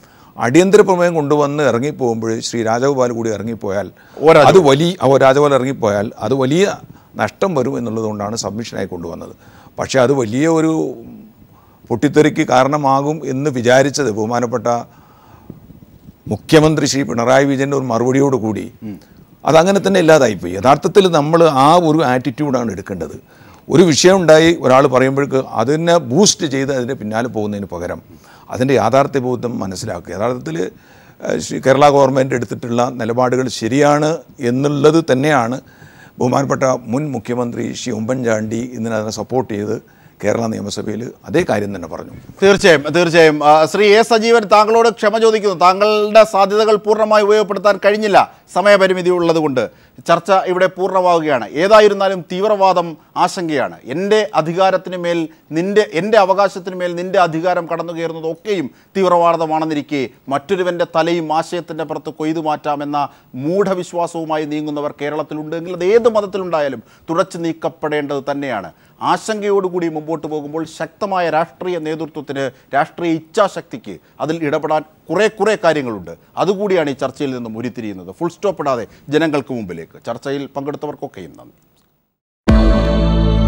അടിയന്തര പ്രമേയം കൊണ്ടുവന്ന് ഇറങ്ങിപ്പോകുമ്പോൾ ശ്രീ രാജഗോപാൽ കൂടി ഇറങ്ങിപ്പോയാൽ ഓ രാജഗോപാൽ. അത് വലിയ ഓ രാജഗോപാൽ ഇറങ്ങിപ്പോയാൽ അത് വലിയ നഷ്ടം വരും എന്നുള്ളതുകൊണ്ടാണ് സബ്മിഷനായി കൊണ്ടുവന്നത് പക്ഷേ അത് വലിയ ഒരു പൊട്ടിത്തെറിക്ക് കാരണമാകും എന്ന് വിചാരിച്ചത് ബഹുമാനപ്പെട്ട മുഖ്യമന്ത്രി ശ്രീ പിണറായി വിജയൻ്റെ ഒരു മറുപടിയോട് കൂടി അതങ്ങനെ തന്നെ ഇല്ലാതായിപ്പോയി യഥാർത്ഥത്തിൽ നമ്മൾ ആ ഒരു ആറ്റിറ്റ്യൂഡാണ് എടുക്കേണ്ടത് ഒരു വിഷയം ഉണ്ടായി ഒരാൾ പറയുമ്പോഴേക്ക് അതിനെ ബൂസ്റ്റ് ചെയ്ത് അതിൻ്റെ പിന്നാലെ പോകുന്നതിന് പകരം അതിൻ്റെ യാഥാർത്ഥ്യബോധം മനസ്സിലാക്കുക യഥാർത്ഥത്തിൽ ഏഹ്, ശ്രീ കേരള ഗവൺമെൻറ് എടുത്തിട്ടുള്ള നിലപാടുകൾ ശരിയാണ് എന്നുള്ളത് തന്നെയാണ് ബഹുമാനപ്പെട്ട മുൻ മുഖ്യമന്ത്രി ശ്രീ ഉമ്മൻചാണ്ടി ഇന്നലെ അതിനെ സപ്പോർട്ട് ചെയ്ത് കേരള നിയമസഭയിൽ അതേ കാര്യം തന്നെ പറഞ്ഞു തീർച്ചയായും തീർച്ചയായും ആ, ശ്രീ എ സജീവൻ താങ്കളോട് ക്ഷമ ചോദിക്കുന്നു താങ്കളുടെ സാധ്യതകൾ പൂർണ്ണമായി ഉപയോഗപ്പെടുത്താൻ കഴിഞ്ഞില്ല സമയപരിമിതി ഉള്ളതുകൊണ്ട് ചർച്ച ഇവിടെ പൂർണ്ണമാവുകയാണ് ഏതായിരുന്നാലും തീവ്രവാദം ആശങ്കയാണ് എൻ്റെ അധികാരത്തിന് മേൽ നിന്റെ എൻ്റെ അവകാശത്തിന് മേൽ നിന്റെ അധികാരം കടന്നു കയറുന്നത് ഒക്കെയും തീവ്രവാദമാണെന്നിരിക്കെ മറ്റൊരുവൻ്റെ തലയും ആശയത്തിൻ്റെ പുറത്ത് കൊയ്തു മാറ്റാമെന്ന മൂഢവിശ്വാസവുമായി നീങ്ങുന്നവർ കേരളത്തിലുണ്ട് എങ്കിൽ അത് ഏത് മതത്തിലുണ്ടായാലും തുടച്ചു നീക്കപ്പെടേണ്ടത് തന്നെയാണ് ആശങ്കയോടുകൂടി മുമ്പോട്ട് പോകുമ്പോൾ ശക്തമായ രാഷ്ട്രീയ നേതൃത്വത്തിന് രാഷ്ട്രീയ ഇച്ഛാശക്തിക്ക് അതിൽ ഇടപെടാൻ കുറേ കുറേ കാര്യങ്ങളുണ്ട് അതുകൂടിയാണ് ഈ ചർച്ചയിൽ നിന്നും ഉരുത്തിരിയുന്നത് ഫുൾ സ്റ്റോപ്പ് ഇടാതെ ജനങ്ങൾക്ക് മുമ്പിലേക്ക് ചർച്ചയിൽ പങ്കെടുത്തവർക്കൊക്കെയും നന്ദി